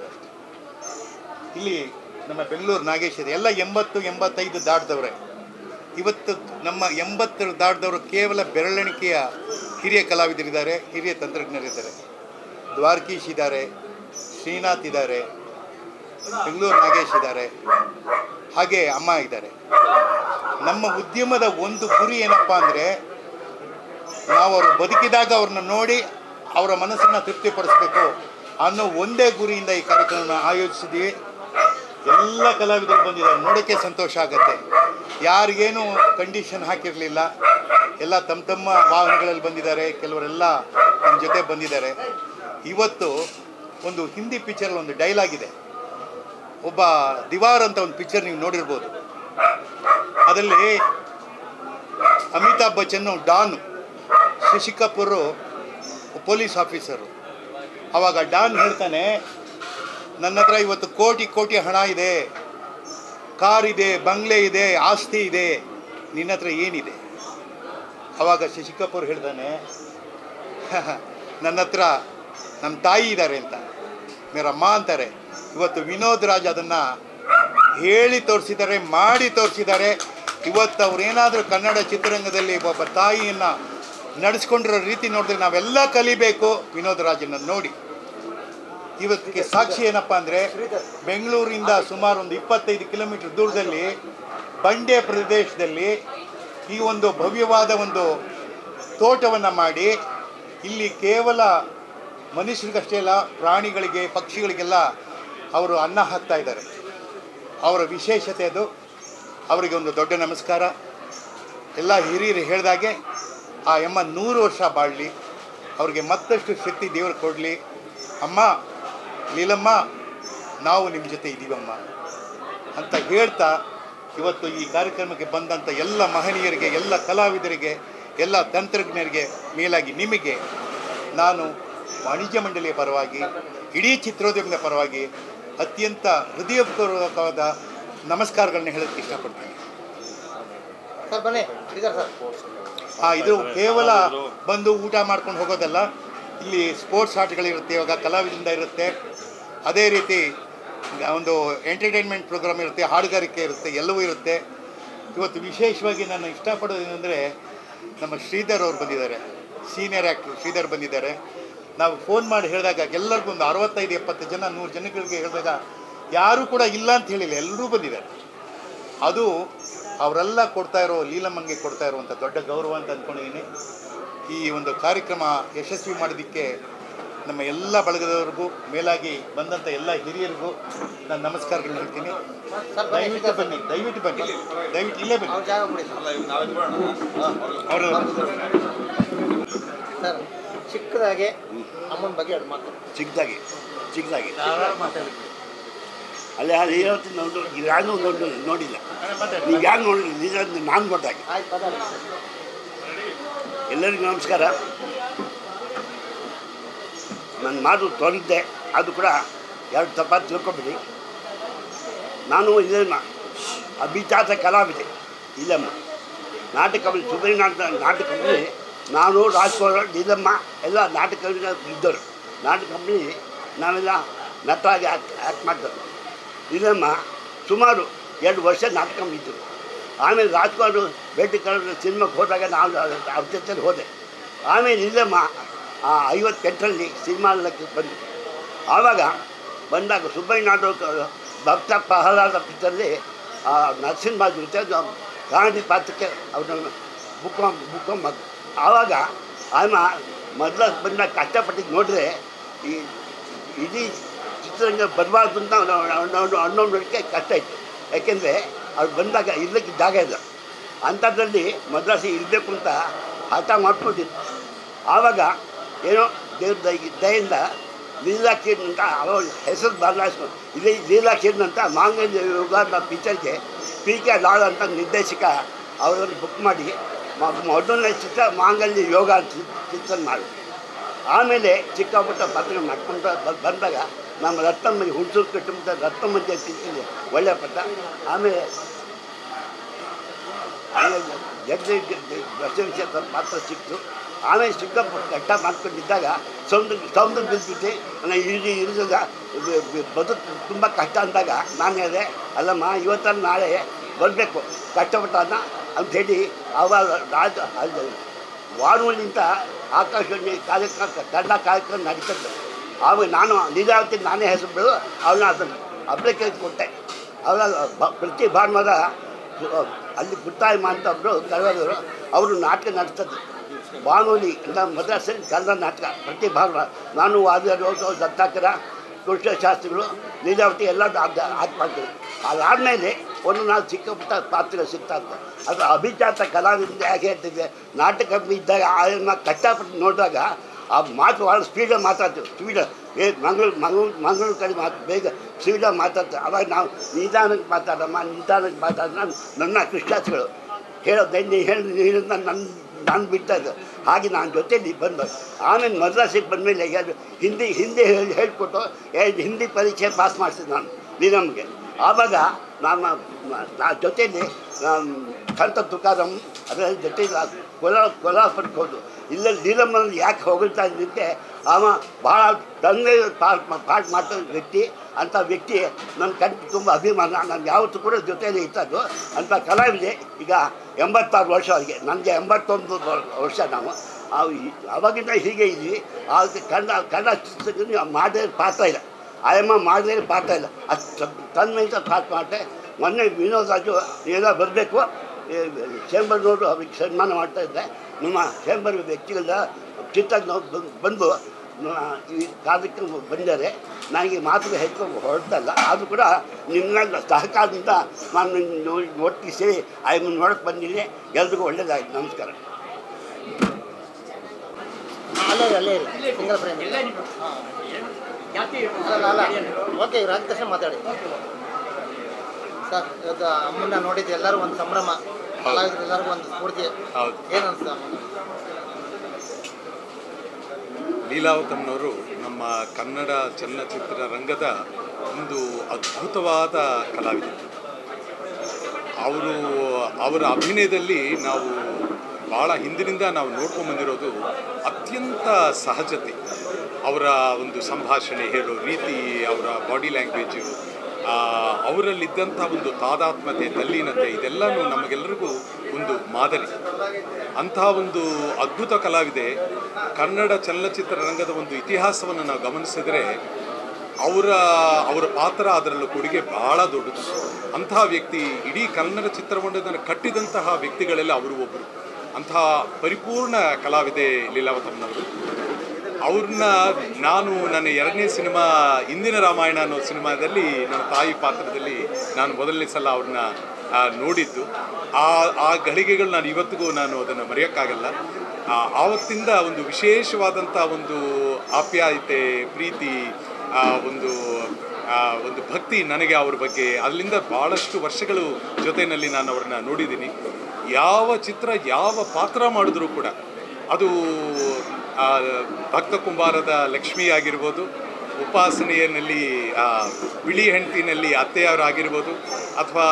ಇಲ್ಲಿ ನಮ್ಮ ಬೆಂಗಳೂರು ನಾಗೇಶ್ ಇದೆ ಎಲ್ಲ ಎಂಬತ್ತು ಎಂಬತ್ತೈದು ದಾಟಿದವ್ರೆ ಇವತ್ತು ನಮ್ಮ ಎಂಬತ್ತರ ದಾಟಿದವರು ಕೇವಲ ಬೆರಳೆಣಿಕೆಯ ಹಿರಿಯ ಕಲಾವಿದರಿದ್ದಾರೆ ಹಿರಿಯ ತಂತ್ರಜ್ಞರಿದ್ದಾರೆ ದ್ವಾರಕೀಶ್ ಇದ್ದಾರೆ ಶ್ರೀನಾಥ್ ಇದ್ದಾರೆ ಬೆಂಗಳೂರು ನಾಗೇಶ್ ಇದ್ದಾರೆ ಹಾಗೆ ಅಮ್ಮ ಇದ್ದಾರೆ ನಮ್ಮ ಉದ್ಯಮದ ಒಂದು ಗುರಿ ಏನಪ್ಪ ಅಂದರೆ ನಾವು ಅವರು ಬದುಕಿದಾಗ ಅವ್ರನ್ನ ನೋಡಿ ಅವರ ಮನಸ್ಸನ್ನು ತೃಪ್ತಿಪಡಿಸಬೇಕು ಅನ್ನೋ ಒಂದೇ ಗುರಿಯಿಂದ ಈ ಕಾರ್ಯಕ್ರಮನ ಆಯೋಜಿಸಿದ್ವಿ ಎಲ್ಲ ಕಲಾವಿದರು ಬಂದಿದ್ದಾರೆ ನೋಡೋಕ್ಕೆ ಸಂತೋಷ ಆಗುತ್ತೆ ಯಾರಿಗೇನು ಕಂಡೀಷನ್ ಹಾಕಿರಲಿಲ್ಲ ಎಲ್ಲ ತಮ್ಮ ತಮ್ಮ ವಾಹನಗಳಲ್ಲಿ ಬಂದಿದ್ದಾರೆ ಕೆಲವರೆಲ್ಲ ನಮ್ಮ ಜೊತೆ ಬಂದಿದ್ದಾರೆ ಇವತ್ತು ಒಂದು ಹಿಂದಿ ಪಿಕ್ಚರ್ ಒಂದು ಡೈಲಾಗ್ ಇದೆ ಒಬ್ಬ ದಿವಾರ್ ಅಂತ ಒಂದು ಪಿಕ್ಚರ್ ನೀವು ನೋಡಿರ್ಬೋದು ಅದರಲ್ಲಿ Amitabh Bachchan Don Shashi Kapoor police officer ಅವಾಗ ಡಾನ್ ಹೇಳ್ತಾನೆ ನನ್ನ ಹತ್ರ ಇವತ್ತು ಕೋಟಿ ಕೋಟಿ ಹಣ ಇದೆ ಕಾರ್ ಇದೆ ಬಂಗ್ಲೆ ಇದೆ ಆಸ್ತಿ ಇದೆ ನಿನ್ನ ಹತ್ರ ಏನಿದೆ ಅವಾಗ ಶಶಿ ಕಪೂರ್ ಹೇಳ್ತಾನೆ ನನ್ನ ಹತ್ರ ನಮ್ಮ ತಾಯಿ ಇದ್ದಾರೆ ಅಂತ ಮೇರಮ್ಮ ಅಂತಾರೆ ಇವತ್ತು ವಿನೋದ್ ರಾಜ್ ಅದನ್ನು ಹೇಳಿ ತೋರಿಸಿದ್ದಾರೆ ಮಾಡಿ ತೋರಿಸಿದ್ದಾರೆ ಇವತ್ತು ಅವ್ರೇನಾದರೂ ಕನ್ನಡ ಚಿತ್ರರಂಗದಲ್ಲಿ ಒಬ್ಬ ತಾಯಿಯನ್ನು ನಡೆಸ್ಕೊಂಡಿರೋ ರೀತಿ ನೋಡಿದ್ರೆ ನಾವೆಲ್ಲ ಕಲಿಬೇಕು ವಿನೋದ್ ರಾಜನ್ನ ನೋಡಿ ಇವತ್ತಿಗೆ ಸಾಕ್ಷಿ ಏನಪ್ಪ ಅಂದರೆ ಬೆಂಗಳೂರಿಂದ ಸುಮಾರು ಒಂದು ಇಪ್ಪತ್ತೈದು ಕಿಲೋಮೀಟರ್ ದೂರದಲ್ಲಿ ಬಂಡೆ ಪ್ರದೇಶದಲ್ಲಿ ಈ ಒಂದು ಭವ್ಯವಾದ ಒಂದು ತೋಟವನ್ನು ಮಾಡಿ ಇಲ್ಲಿ ಕೇವಲ ಮನುಷ್ಯರಿಗಷ್ಟೇ ಅಲ್ಲ ಪ್ರಾಣಿಗಳಿಗೆ ಪಕ್ಷಿಗಳಿಗೆಲ್ಲ ಅವರು ಅನ್ನ ಹಾಕ್ತಾ ಇದ್ದಾರೆ ಅವರ ವಿಶೇಷತೆ ಅದು ಅವರಿಗೆ ಒಂದು ದೊಡ್ಡ ನಮಸ್ಕಾರ ಎಲ್ಲ ಹಿರಿಯರು ಹೇಳಿದಾಗೆ ಆ ಎಮ್ಮ ನೂರು ವರ್ಷ ಬಾಳಲಿ ಅವ್ರಿಗೆ ಮತ್ತಷ್ಟು ಶಕ್ತಿ ದೇವರು ಕೊಡಲಿ ಅಮ್ಮ ಲೀಲಮ್ಮ ನಾವು ನಿಮ್ಮ ಜೊತೆ ಇದ್ದೀವಮ್ಮ ಅಂತ ಹೇಳ್ತಾ ಇವತ್ತು ಈ ಕಾರ್ಯಕ್ರಮಕ್ಕೆ ಬಂದಂಥ ಎಲ್ಲ ಮಹನೀಯರಿಗೆ ಎಲ್ಲ ಕಲಾವಿದರಿಗೆ ಎಲ್ಲ ತಂತ್ರಜ್ಞರಿಗೆ ಮೇಲಾಗಿ ನಿಮಗೆ ನಾನು ವಾಣಿಜ್ಯ ಮಂಡಳಿಯ ಪರವಾಗಿ ಇಡೀ ಚಿತ್ರೋದ್ಯಮದ ಪರವಾಗಿ ಅತ್ಯಂತ ಹೃದಯಪೂರ್ವಕವಾದ ನಮಸ್ಕಾರಗಳನ್ನ ಹೇಳೋಕ್ಕೆ ಇಷ್ಟಪಡ್ತೀನಿ ಸರ್ ಬನ್ನಿ ಶ್ರೀಧರ್ ಸರ್ ಆ, ಇದು ಕೇವಲ ಬಂದು ಊಟ ಮಾಡ್ಕೊಂಡು ಹೋಗೋದಲ್ಲ ಇಲ್ಲಿ ಸ್ಪೋರ್ಟ್ಸ್ ಆಟಗಳಿರುತ್ತೆ ಇವಾಗ ಕಲಾವಿದಿಂದ ಇರುತ್ತೆ ಅದೇ ರೀತಿ ಒಂದು ಎಂಟರ್ಟೈನ್ಮೆಂಟ್ ಪ್ರೋಗ್ರಾಮ್ ಇರುತ್ತೆ ಹಾಡುಗಾರಿಕೆ ಇರುತ್ತೆ ಎಲ್ಲವೂ ಇರುತ್ತೆ ಇವತ್ತು ವಿಶೇಷವಾಗಿ ನಾನು ಇಷ್ಟಪಡೋದು ಏನಂದರೆ ನಮ್ಮ ಶ್ರೀಧರ್ ಅವ್ರು ಬಂದಿದ್ದಾರೆ ಸೀನಿಯರ್ ಆ್ಯಕ್ಟ್ರು ಶ್ರೀಧರ್ ಬಂದಿದ್ದಾರೆ ನಾವು ಫೋನ್ ಮಾಡಿ ಹೇಳಿದಾಗ ಎಲ್ಲರಿಗೂ ಒಂದು ಅರವತ್ತೈದು ಎಪ್ಪತ್ತು ಜನ ನೂರು ಜನಗಳಿಗೆ ಹೇಳಿದಾಗ ಯಾರೂ ಕೂಡ ಇಲ್ಲ ಅಂತ ಹೇಳಿಲ್ಲ ಎಲ್ಲರೂ ಬಂದಿದ್ದಾರೆ ಅದು ಅವರೆಲ್ಲ ಕೊಡ್ತಾ ಇರೋ ಲೀಲಮ್ಮಂಗೆ ಕೊಡ್ತಾ ಇರುವಂಥ ದೊಡ್ಡ ಗೌರವ ಅಂತ ಅಂದ್ಕೊಂಡಿದ್ದೀನಿ ಈ ಒಂದು ಕಾರ್ಯಕ್ರಮ ಯಶಸ್ವಿ ಮಾಡೋದಕ್ಕೆ ನಮ್ಮ ಎಲ್ಲ ಬಳಗದವ್ರಿಗೂ ಮೇಲಾಗಿ ಬಂದಂಥ ಎಲ್ಲ ಹಿರಿಯರಿಗೂ ನಾನು ನಮಸ್ಕಾರಗಳನ್ನ ಹೇಳ್ತೀನಿ ಸರ್ ಬನ್ನಿ ದಯವಿಟ್ಟು ಬನ್ನಿ ದಯವಿಟ್ಟು ಬನ್ನಿ ದಯವಿಟ್ಟು ಇಲ್ಲೇ ಬನ್ನಿ ಅವ್ರ ಜಾಗ ಕೊಡಿ ಸರ್ ಅವರು ಸರ್ ಚಿಕ್ಕದಾಗೆ ಅಮ್ಮನ ಬಗ್ಗೆ ಎರಡು ಮಾತು ಚಿಕ್ಕದಾಗಿ ಚಿಕ್ಕದಾಗಿ ಅಲ್ಲೇ ಅದು ಇವತ್ತು ನೋಡಿ ಯಾರು ನೋಡಿ ನೋಡಿಲ್ಲ ನೀವು ಯಾರು ನೋಡಿಲ್ಲ ನಿಜ ನಾನು ನೋಡಿದಾಗ ಆಯ್ತು ಪದ ಎಲ್ಲರಿಗೂ ನಮಸ್ಕಾರ ನನ್ನ ಮಾತು ತೊಂದಿದ್ದೆ ಅದು ಕೂಡ ಎರಡು ತಪ್ಪಾಗಿ ತಿಳ್ಕೊಬಿಡಿ ನಾನು ಇಲ್ಲಮ್ಮ ಅಭಿಜಾತ ಕಲಾವಿದೆ ಇಲ್ಲಮ್ಮ ನಾಟಕದಲ್ಲಿ ಸುಬ್ರಿ ನಾಟಕ ನಾಟಕದಲ್ಲಿ ನಾನು ರಾಜ್ಕುಮಾರ್ ನೀಲಮ್ಮ ಎಲ್ಲ ನಾಟಕ ಇದ್ದರು ನಾಟಕದಲ್ಲಿ ನಾವೆಲ್ಲ ನಟರಾಗಿ ಆ್ಯಕ್ಟ್ ಆ್ಯಕ್ಟ್ ಮಾಡ್ತಾರೆ ಇಲ್ಲಮ್ಮ ಸುಮಾರು ಎರಡು ವರ್ಷ ನಾಟಕ ಇದ್ದರು ಆಮೇಲೆ ರಾಜ್ಕುಮಾರ್ ಭೇಟಿ ಕರೆದು ಸಿನಿಮಾಕ್ಕೆ ಹೋದಾಗ ನಾನು ಅವ್ರ ಜೊತೆಲಿ ಹೋದೆ ಆಮೇಲೆ ಇಲ್ಲಮ್ಮ ಆ ಐವತ್ತೆಂಟರಲ್ಲಿ ಸಿನಿಮಾ ಎಲ್ಲಕ್ಕೆ ಬಂದು ಆವಾಗ ಬಂದಾಗ ಸುಬ್ಬಯ್ಯ ನಾಟಕ ಭಕ್ತ ಪ್ರಹ್ಲಾದ ಪಿಕ್ಚರ್ಲಿ ನರಸಿಂಹ ಜೊತೆ ಗಾಂಧಿ ಪಾತ್ರಕ್ಕೆ ಅವ್ರನ್ನ ಬುಕ್ ಬುಕ್ ಮಾಡಿ ಆವಾಗ ಆಮ ಮೊದಲ ಬಂದಾಗ ಕಷ್ಟಪಟ್ಟಿದ್ದು ನೋಡಿದ್ರೆ ಈ ಇಡೀ ಚಿತ್ರರಂಗ ಬರಬಾರ್ದು ಅಂತ ಅನ್ನೋ ಅನ್ನೋದಕ್ಕೆ ಕಷ್ಟ ಇತ್ತು ಯಾಕೆಂದರೆ ಅವ್ರು ಬಂದಾಗ ಇರ್ಲಿಕ್ಕೆ ಜಾಗ ಇಲ್ಲ ಅಂಥದ್ರಲ್ಲಿ ಮದ್ರಾಸಿ ಇರಬೇಕು ಅಂತ ಹಠ ಮಾಡ್ಕೊಂಡಿದ್ದು ಆವಾಗ ಏನೋ ದೇವ್ರ ದಯ ದಯಿಂದ ಲೀಲಾಕಿರಣ್ ಅಂತ ಅವಳ ಹೆಸರು ಬದಲಾಯಿಸ್ಕೊಂಡು ಇದೇ ಲೀಲಾಕಿರಣ್ ಅಂತ ಮಾಂಗಲ್ಯ ಯೋಗ ಅನ್ನೋ ಪಿಕ್ಚರ್ಗೆ ಪಿ ಕೆ ಲಾಲ್ ಅಂತ ನಿರ್ದೇಶಕ ಅವರನ್ನು ಬುಕ್ ಮಾಡಿ ಮ- ಮೊದಲನೇ ಚಿತ್ರ ಮಾಂಗಲ್ಯ ಯೋಗ ಅಂತ ಚಿತ್ರ ಮಾಡಿ ಆಮೇಲೆ ಚಿಕ್ಕ ಪುಟ್ಟ ಪಾತ್ರ ಮಾಡ್ಕೊಂಡು ಬ- ಬಂದಾಗ ನಮ್ಮ ರತ್ನಮ್ಮಗೆ ಹುಣಸೂರು ಕಟ್ಟುಮುಟ್ಟ ರತ್ನಮ್ಮಂಜೆ ತಿಂತೀನಿ ಒಳ್ಳೆ ಪಟ್ಟ ಆಮೇಲೆ ಆಮೇಲೆ ಜಗದೀಶ್ ಬಸವೇಶ್ವರ ಪಾತ್ರ ಸಿಕ್ತು ಆಮೇಲೆ ಚಿಕ್ಕಪ್ಪ ಕಟ್ಟ ಮಾಡ್ಕೊಂಡಿದ್ದಾಗ ಸೌಂದ್ರ ಸೌಂದ್ರ ಬಿದ್ದುಬಿಟ್ಟು ನಾನು ಇಳಿ ಇಳಿದಾಗ ಬದುಕು ತುಂಬ ಕಷ್ಟ ಅಂದಾಗ ನಾನು ಹೇಳಿದೆ ಅಲ್ಲಮ್ಮ ಇವತ್ತಲ್ಲ ನಾಳೆ ಬರಬೇಕು ಕಷ್ಟಪಟ್ಟನ ಅಂಥೇಳಿ ಆವಾಗ ರಾಜ ಅಲ್ಲಿ ವಾರವಳ್ಳಿಂದ ಆಕಾಶವಾಣಿ ಕಾರ್ಯಕ್ರಮ ಕನ್ನಡ ಕಾರ್ಯಕ್ರಮ ನಡೀತದೆ ಆವಾಗ ನಾನು ಲೀಲಾವತಿ ನಾನೇ ಹೆಸರು ಬಿಡು ಅವನ್ನ ಅದನ್ನು ಅಪ್ಲಿಕೇಶನ್ ಕೊಟ್ಟೆ ಅವಾಗ ಬ- ಪ್ರತಿ ಭಾನುವಾರ ಅಲ್ಲಿ ಪುಟ್ಟಾಯಮ್ಮ ಅಂತ ಒಬ್ಬರು ಕಳೆದವರು ಅವರು ನಾಟಕ ನಡೆಸ್ತದ್ದು ಬಾನುಲಿ ನಮ್ಮ ಮದ್ರಾಸಲ್ಲಿ ಕನ್ನಡ ನಾಟಕ ಪ್ರತಿ ಭಾನುವಾರ ನಾನು ವಾದಿರೋದು ದತ್ತಾಕರ ಕೃಷ್ಣಶಾಸ್ತ್ರಿಗಳು ಲೀಲಾವತಿ ಎಲ್ಲ ಆಟ ಮಾಡ್ತೀವಿ ಅದಾದಮೇಲೆ ಒಂದು ನಾಲ್ಕು ಚಿಕ್ಕ ಪುಟ್ಟ ಪಾತ್ರ ಸಿಗ್ತಾ ಇತ್ತು ಅದು ಅಭಿಜಾತ ಕಲಾವಿದಿಂದ ಯಾಕೆ ಹೇಳ್ತಿದ್ದೆ ನಾಟಕ ಇದ್ದಾಗ ಅದನ್ನು ಕಷ್ಟಪಟ್ಟು ನೋಡಿದಾಗ ಆ ಮಾತು ಭಾಳ ಸ್ಪೀಡಾಗಿ ಮಾತಾಡ್ತೀವಿ ಸ್ಪೀಡ ಏ ಮಂಗಳು ಮಂಗಳು ಮಂಗಳೂರು ಕಡೆ ಮಾತು ಬೇಗ ಸ್ಪೀಡಾಗಿ ಮಾತಾಡ್ತಾರೆ ಅವಾಗ ನಾವು ನಿಧಾನಕ್ಕೆ ಮಾತಾಡಮ್ಮ ನಿಧಾನಕ್ಕೆ ಮಾತಾಡ ನಾನು ನನ್ನ ಕೃಷ್ಣಾಸ್ಗಳು ಹೇಳೋದು ನೀ ಹೇಳಿ ನೀನು ನನ್ನ ನಾನು ಬಿಡ್ತಾ ಇದ್ದೆ ಹಾಗೆ ನಾನು ಜೊತೆಲಿ ಬಂದು ಆಮೇಲೆ ಮದ್ರಾಸಿಗೆ ಬಂದಮೇಲೆ ಯಾರು ಹಿಂದಿ ಹಿಂದಿ ಹೇಳಿ ಹೇಳ್ಕೊಟ್ಟು ಏ ಹಿಂದಿ ಪರೀಕ್ಷೆ ಪಾಸ್ ಮಾಡಿಸಿದೆ ನಾನು ನೀನಮ್ಗೆ ಆವಾಗ ನಾನು ನಾ ಜೊತೆಲಿ ಸಂತ ತುಕಾರಂ ಅದರ ಜೊತೆಲಿ ಕೊಲ ಕೊಲ್ಲಾಪುರಕ್ಕೆ ಹೋದು ಇಲ್ಲ ನೀಲಮ್ಮನಲ್ಲಿ ಯಾಕೆ ಹೊಗಳ್ತಾ ಇದ್ದಂತೆ ಅವ ಭಾಳ ತಂದೆ ಪಾಠ ಪಾಠ ಮಾಡ್ತಾ ವ್ಯಕ್ತಿ ಅಂಥ ವ್ಯಕ್ತಿ ನನ್ನ ಕಣ್ಣು ತುಂಬ ಅಭಿಮಾನ ನಾನು ಯಾವತ್ತೂ ಕೂಡ ಜೊತೆಯಲ್ಲಿ ಇರ್ತದ್ದು ಅಂಥ ಕಲಾವಿದೆ ಈಗ ಎಂಬತ್ತಾರು ವರ್ಷ ಅವರಿಗೆ ನನಗೆ ಎಂಬತ್ತೊಂದು ವರ್ಷ ನಾವು ಆ- ಈ- ಅವಾಗಿಂದ ಹೀಗೆ ಇದ್ವಿ ಆಗ ಕನ್ನಡ ಕನ್ನಡ ಚಿತ್ರದಲ್ಲಿ ಮಾಡದೇ ಪಾತ್ರ ಇಲ್ಲ ಆಯಮ್ಮ ಮಾಡದೇ ಪಾತ್ರ ಇಲ್ಲ ಅಷ್ಟು ತನ್ನಿಂದ ಪಾಠ ಮಾಡಿದೆ ಮೊನ್ನೆ ವಿನೋದ್ ರಾಜು ಏನೋ ಬರಬೇಕು ಚೇಂಬರ್ನವರು ಅವ್ರಿಗೆ ಸನ್ಮಾನ ಮಾಡ್ತಾ ಇದ್ದೆ ನಮ್ಮ ಚೇಂಬರ್ ವ್ಯಕ್ತಿಗಳ ಚಿತ್ರ ಬಂದು ನ- ಈ ಕಾರ್ಯಕ್ರಮ ಬಂದರೆ ನನಗೆ ಮಾತುಗಳು ಹೆಚ್ಚು ಹೊರತಲ್ಲ ಆದರೂ ಕೂಡ ನಿಮ್ಮ ಸಹಕಾರದಿಂದ ನಾನು ನಿನ್ನ ನೋಡಿ ಒಟ್ಟಿಗೆ ಸೇರಿ ಆಯಮ್ಮ ನೋಡಕ್ಕೆ ಬಂದಿದ್ದೀನಿ ಎಲ್ರಿಗೂ ಒಳ್ಳೆಯದಾಯ್ತು ನಮಸ್ಕಾರ ಅಲ್ಲೇ ಇರಿ, ಅಲ್ಲೇ ಇರಿ ಸಿಂಗಲ್ ಫ್ರೆಂಡ್ ಅಲ್ಲ ಅಲ್ಲ ಓಕೆ ಇವ್ರು ಆದ ತಕ್ಷಣ ಮಾತಾಡಿ ಸರ್ ಇವತ್ತು ಅಮ್ಮನ್ನ ನೋಡಿದ್ದು ಎಲ್ಲರೂ ಒಂದು ಸಂಭ್ರಮ ಕಲಾವಿದ್ರು ಎಲ್ಲರಿಗೂ ಒಂದು ಸ್ಫೂರ್ತಿ ಹೌದು ಏನು ಅನ್ಸುತ್ತೆ ಅಮ್ಮನ ಲೀಲಾವತಮ್ಮನವರು ನಮ್ಮ ಕನ್ನಡ ಚಲನಚಿತ್ರ ರಂಗದ ಒಂದು ಅದ್ಭುತವಾದ ಕಲಾವಿದ ಅವರು ಅವರ ಅಭಿನಯದಲ್ಲಿ ನಾವು ಭಾಳ ಹಿಂದಿನಿಂದ ನಾವು ನೋಡ್ಕೊಂಡು ಬಂದಿರೋದು ಅತ್ಯಂತ ಸಹಜತೆ ಅವರ ಒಂದು ಸಂಭಾಷಣೆ ಹೇಳೋ ರೀತಿ ಅವರ ಬಾಡಿ ಲ್ಯಾಂಗ್ವೇಜು ಅವರಲ್ಲಿದ್ದಂಥ ಒಂದು ತಾದಾತ್ಮತೆ ತಲ್ಲೀನತೆ ಇದೆಲ್ಲನೂ ನಮಗೆಲ್ಲರಿಗೂ ಒಂದು ಮಾದರಿ ಅಂಥ ಒಂದು ಅದ್ಭುತ ಕಲಾವಿದೆ ಕನ್ನಡ ಚಲನಚಿತ್ರ ರಂಗದ ಒಂದು ಇತಿಹಾಸವನ್ನು ನಾವು ಗಮನಿಸಿದರೆ ಅವರ ಅವರ ಪಾತ್ರ ಅದರಲ್ಲೂ ಕೊಡುಗೆ ಬಹಳ ದೊಡ್ಡದು ಅಂತಹ ವ್ಯಕ್ತಿ ಇಡೀ ಕನ್ನಡ ಚಿತ್ರಮಂಡಲವನ್ನು ಕಟ್ಟಿದಂತಹ ವ್ಯಕ್ತಿಗಳೆಲ್ಲ ಅವರು ಒಬ್ಬರು ಅಂತಹ ಪರಿಪೂರ್ಣ ಕಲಾವಿದೆ ಲೀಲಾವತಮ್ಮನವರು ಅವ್ರನ್ನ ನಾನು ನನ್ನ ಎರಡನೇ ಸಿನಿಮಾ ಇಂದಿನ ರಾಮಾಯಣ ಅನ್ನೋ ಸಿನಿಮಾದಲ್ಲಿ ನನ್ನ ತಾಯಿ ಪಾತ್ರದಲ್ಲಿ ನಾನು ಮೊದಲನೇ ಸಲ ಅವ್ರನ್ನ ಆ, ನೋಡಿದ್ದು ಆ ಆ ಗಳಿಗೆಗಳು ನಾನು ಇವತ್ತಿಗೂ ನಾನು ಅದನ್ನು ಮರೆಯೋಕ್ಕಾಗಲ್ಲ ಆ, ಆವತ್ತಿಂದ ಒಂದು ವಿಶೇಷವಾದಂಥ ಒಂದು ಆಪ್ಯಾಯತೆ ಪ್ರೀತಿ ಆ, ಒಂದು ಆ, ಒಂದು ಭಕ್ತಿ ನನಗೆ ಅವ್ರ ಬಗ್ಗೆ ಅಲ್ಲಿಂದ ಭಾಳಷ್ಟು ವರ್ಷಗಳು ಜೊತೆಯಲ್ಲಿ ನಾನು ಅವ್ರನ್ನ ನೋಡಿದ್ದೀನಿ ಯಾವ ಚಿತ್ರ ಯಾವ ಪಾತ್ರ ಮಾಡಿದ್ರೂ ಕೂಡ ಅದು ಆ, ಭಕ್ತ ಕುಂಬಾರದ ಲಕ್ಷ್ಮಿ ಆಗಿರ್ಬೋದು ಉಪಾಸನೆಯಲ್ಲಿ ಆ, ಬಿಳಿ ಹೆಂಡತಿನಲ್ಲಿ ಅತ್ತೆಯವರಾಗಿರ್ಬೋದು ಅಥವಾ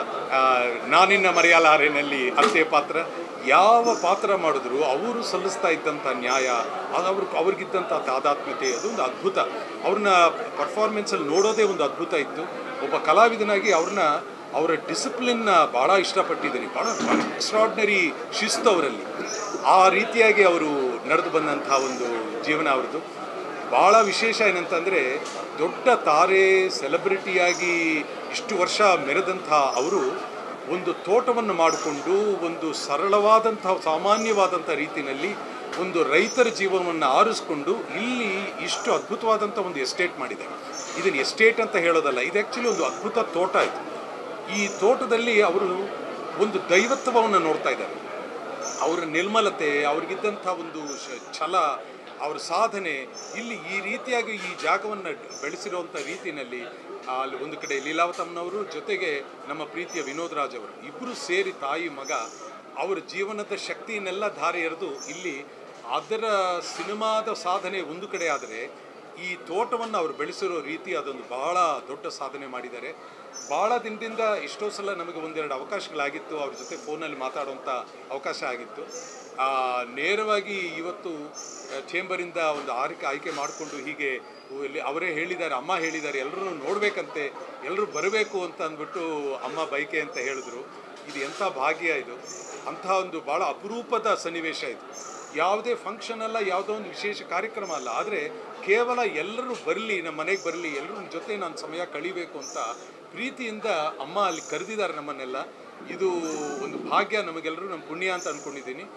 ನಾನಿನ್ನ ಮರೆಯಲಾರೆನಲ್ಲಿ ಅತ್ತೆ ಪಾತ್ರ ಯಾವ ಪಾತ್ರ ಮಾಡಿದ್ರು ಅವರು ಸಲ್ಲಿಸ್ತಾ ಇದ್ದಂಥ ನ್ಯಾಯ ಅದು ಅವ್ರ ಅವ್ರಿಗಿದ್ದಂಥ ತಾದಾತ್ಮ್ಯತೆ ಅದೊಂದು ಅದ್ಭುತ ಅವ್ರನ್ನ ಪರ್ಫಾರ್ಮೆನ್ಸಲ್ಲಿ ನೋಡೋದೇ ಒಂದು ಅದ್ಭುತ ಇತ್ತು ಒಬ್ಬ ಕಲಾವಿದನಾಗಿ ಅವ್ರನ್ನ ಅವರ ಡಿಸಿಪ್ಲಿನ್ನ ಭಾಳ ಇಷ್ಟಪಟ್ಟಿದ್ದೀನಿ ಭಾಳ ಎಕ್ಸ್ಟ್ರಾಡ್ನರಿ ಶಿಸ್ತು ಅವರಲ್ಲಿ ಆ ರೀತಿಯಾಗಿ ಅವರು ನಡೆದು ಬಂದಂಥ ಒಂದು ಜೀವನ ಅವ್ರದ್ದು ಭಾಳ ವಿಶೇಷ ಏನಂತಂದರೆ ದೊಡ್ಡ ತಾರೆ ಸೆಲೆಬ್ರಿಟಿಯಾಗಿ ಇಷ್ಟು ವರ್ಷ ಮೆರೆದಂಥ ಅವರು ಒಂದು ತೋಟವನ್ನು ಮಾಡಿಕೊಂಡು ಒಂದು ಸರಳವಾದಂಥ ಸಾಮಾನ್ಯವಾದಂಥ ರೀತಿಯಲ್ಲಿ ಒಂದು ರೈತರ ಜೀವನವನ್ನು ಆರಿಸ್ಕೊಂಡು ಇಲ್ಲಿ ಇಷ್ಟು ಅದ್ಭುತವಾದಂಥ ಒಂದು ಎಸ್ಟೇಟ್ ಮಾಡಿದ್ದಾರೆ ಇದನ್ನು ಎಸ್ಟೇಟ್ ಅಂತ ಹೇಳೋದಲ್ಲ ಇದು ಆ್ಯಕ್ಚುಲಿ ಒಂದು ಅದ್ಭುತ ತೋಟ ಇದು ಈ ತೋಟದಲ್ಲಿ ಅವರು ಒಂದು ದೈವತ್ವವನ್ನು ನೋಡ್ತಾ ಇದ್ದಾರೆ ಅವರ ನಿರ್ಮಲತೆ ಅವ್ರಿಗಿದ್ದಂಥ ಒಂದು ಶ- ಛಲ ಅವ್ರ ಸಾಧನೆ ಇಲ್ಲಿ ಈ ರೀತಿಯಾಗಿ ಈ ಜಾಗವನ್ನು ಬೆಳೆಸಿರುವಂಥ ರೀತಿಯಲ್ಲಿ ಅಲ್ಲಿ ಒಂದು ಕಡೆ ಲೀಲಾವತಮ್ಮನವರು ಜೊತೆಗೆ ನಮ್ಮ ಪ್ರೀತಿಯ ವಿನೋದ್ ರಾಜ್ ಅವರು ಇಬ್ಬರು ಸೇರಿ ತಾಯಿ ಮಗ ಅವರ ಜೀವನದ ಶಕ್ತಿಯನ್ನೆಲ್ಲ ಧಾರೆ ಎರೆದು ಇಲ್ಲಿ ಅದರ ಸಿನಿಮಾದ ಸಾಧನೆ ಒಂದು ಕಡೆ ಆದರೆ ಈ ತೋಟವನ್ನು ಅವರು ಬೆಳೆಸಿರೋ ರೀತಿ ಅದೊಂದು ಬಹಳ ದೊಡ್ಡ ಸಾಧನೆ ಮಾಡಿದ್ದಾರೆ ಭಾಳ ದಿನದಿಂದ ಎಷ್ಟೋ ಸಲ ನಮಗೆ ಒಂದೆರಡು ಅವಕಾಶಗಳಾಗಿತ್ತು ಅವ್ರ ಜೊತೆ ಫೋನಲ್ಲಿ ಮಾತಾಡುವಂಥ ಅವಕಾಶ ಆಗಿತ್ತು ಆ, ನೇರವಾಗಿ ಇವತ್ತು ಆ, ಚೇಂಬರಿಂದ ಒಂದು ಆರಿಕೆ ಆಯ್ಕೆ ಮಾಡಿಕೊಂಡು ಹೀಗೆ ಇಲ್ಲಿ ಅವರೇ ಹೇಳಿದ್ದಾರೆ ಅಮ್ಮ ಹೇಳಿದ್ದಾರೆ ಎಲ್ಲರೂ ನೋಡಬೇಕಂತೆ ಎಲ್ಲರೂ ಬರಬೇಕು ಅಂತ ಅಂದ್ಬಿಟ್ಟು ಅಮ್ಮ ಬೈಕೆ ಅಂತ ಹೇಳಿದ್ರು ಇದು ಎಂಥ ಭಾಗ್ಯ ಇದು ಅಂಥ ಒಂದು ಭಾಳ ಅಪರೂಪದ ಸನ್ನಿವೇಶ ಇದು ಯಾವುದೇ ಫಂಕ್ಷನ್ ಅಲ್ಲ ಯಾವುದೋ ಒಂದು ವಿಶೇಷ ಕಾರ್ಯಕ್ರಮ ಅಲ್ಲ ಆದರೆ ಕೇವಲ ಎಲ್ಲರೂ ಬರಲಿ ನಮ್ಮ ಮನೆಗೆ ಬರಲಿ ಎಲ್ಲರೂ ನಮ್ಮ ಜೊತೆ ನಾನು ಸಮಯ ಕಳಿಬೇಕು ಅಂತ ಪ್ರೀತಿಯಿಂದ ಅಮ್ಮ ಅಲ್ಲಿ ಕರೆದಿದ್ದಾರೆ ನಮ್ಮನ್ನೆಲ್ಲ ಇದು ಒಂದು ಭಾಗ್ಯ ನಮಗೆಲ್ಲರೂ ನಮ್ಮ ಪುಣ್ಯ ಅಂತ ಅಂದ್ಕೊಂಡಿದ್ದೀನಿ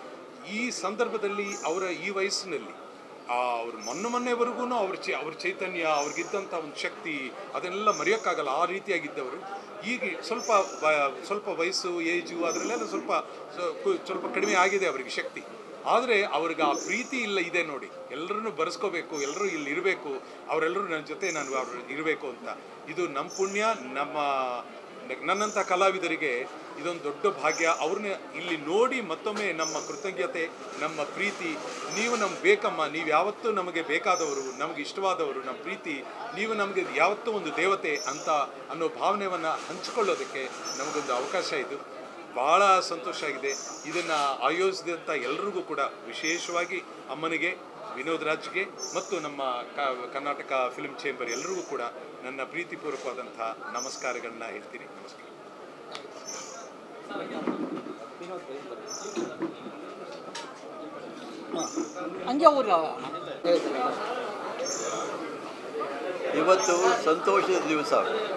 ಈ ಸಂದರ್ಭದಲ್ಲಿ ಅವರ ಈ ವಯಸ್ಸಿನಲ್ಲಿ ಆ, ಅವ್ರು ಮೊನ್ನೆ ಮೊನ್ನೆವರೆಗೂ ಅವ್ರ ಚೈ ಅವ್ರ ಚೈತನ್ಯ ಅವ್ರಿಗಿದ್ದಂಥ ಒಂದು ಶಕ್ತಿ ಅದನ್ನೆಲ್ಲ ಮರೆಯೋಕ್ಕಾಗಲ್ಲ ಆ ರೀತಿಯಾಗಿದ್ದವರು ಈಗ ಸ್ವಲ್ಪ ವ- ಸ್ವಲ್ಪ ವಯಸ್ಸು ಏಜು ಅದರಲ್ಲೆಲ್ಲ ಸ್ವಲ್ಪ ಸ್ವ- ಕು- ಸ್ವಲ್ಪ ಕಡಿಮೆ ಆಗಿದೆ ಅವರಿಗೆ ಶಕ್ತಿ ಆದರೆ ಅವ್ರಿಗೆ ಆ ಪ್ರೀತಿ ಇಲ್ಲ ಇದೆ ನೋಡಿ ಎಲ್ಲರನ್ನು ಬರೆಸ್ಕೋಬೇಕು ಎಲ್ಲರೂ ಇಲ್ಲಿ ಇರಬೇಕು ಅವರೆಲ್ಲರೂ ನನ್ನ ಜೊತೆ ನಾನು ಅವ್ರು ಇರಬೇಕು ಅಂತ ಇದು ನಮ್ಮ ಪುಣ್ಯ ನಮ್ಮ ನನ್ನಂಥ ಕಲಾವಿದರಿಗೆ ಇದೊಂದು ದೊಡ್ಡ ಭಾಗ್ಯ ಅವ್ರನ್ನ ಇಲ್ಲಿ ನೋಡಿ ಮತ್ತೊಮ್ಮೆ ನಮ್ಮ ಕೃತಜ್ಞತೆ ನಮ್ಮ ಪ್ರೀತಿ ನೀವು ನಮ್ಗೆ ಬೇಕಮ್ಮ ನೀವು ಯಾವತ್ತೂ ನಮಗೆ ಬೇಕಾದವರು ನಮಗೆ ಇಷ್ಟವಾದವರು ನಮ್ಮ ಪ್ರೀತಿ ನೀವು ನಮಗೆ ಯಾವತ್ತೂ ಒಂದು ದೇವತೆ ಅಂತ ಅನ್ನೋ ಭಾವನೆಯನ್ನು ಹಂಚಿಕೊಳ್ಳೋದಕ್ಕೆ ನಮಗೊಂದು ಅವಕಾಶ ಇದು ಭಾಳ ಸಂತೋಷ ಆಗಿದೆ ಇದನ್ನು ಆಯೋಜಿಸಿದಂಥ ಎಲ್ಲರಿಗೂ ಕೂಡ ವಿಶೇಷವಾಗಿ ಅಮ್ಮನಿಗೆ ವಿನೋದ್ ರಾಜ್ಗೆ ಮತ್ತು ನಮ್ಮ ಕ- ಕರ್ನಾಟಕ ಫಿಲ್ಮ್ ಚೇಂಬರ್ ಎಲ್ಲರಿಗೂ ಕೂಡ ನನ್ನ ಪ್ರೀತಿಪೂರ್ವಕವಾದಂಥ ನಮಸ್ಕಾರಗಳನ್ನ ಹೇಳ್ತೀನಿ ನಮಸ್ಕಾರ ಹಂಗೆ ಅವರು ಇವತ್ತು ಸಂತೋಷದ ದಿವಸ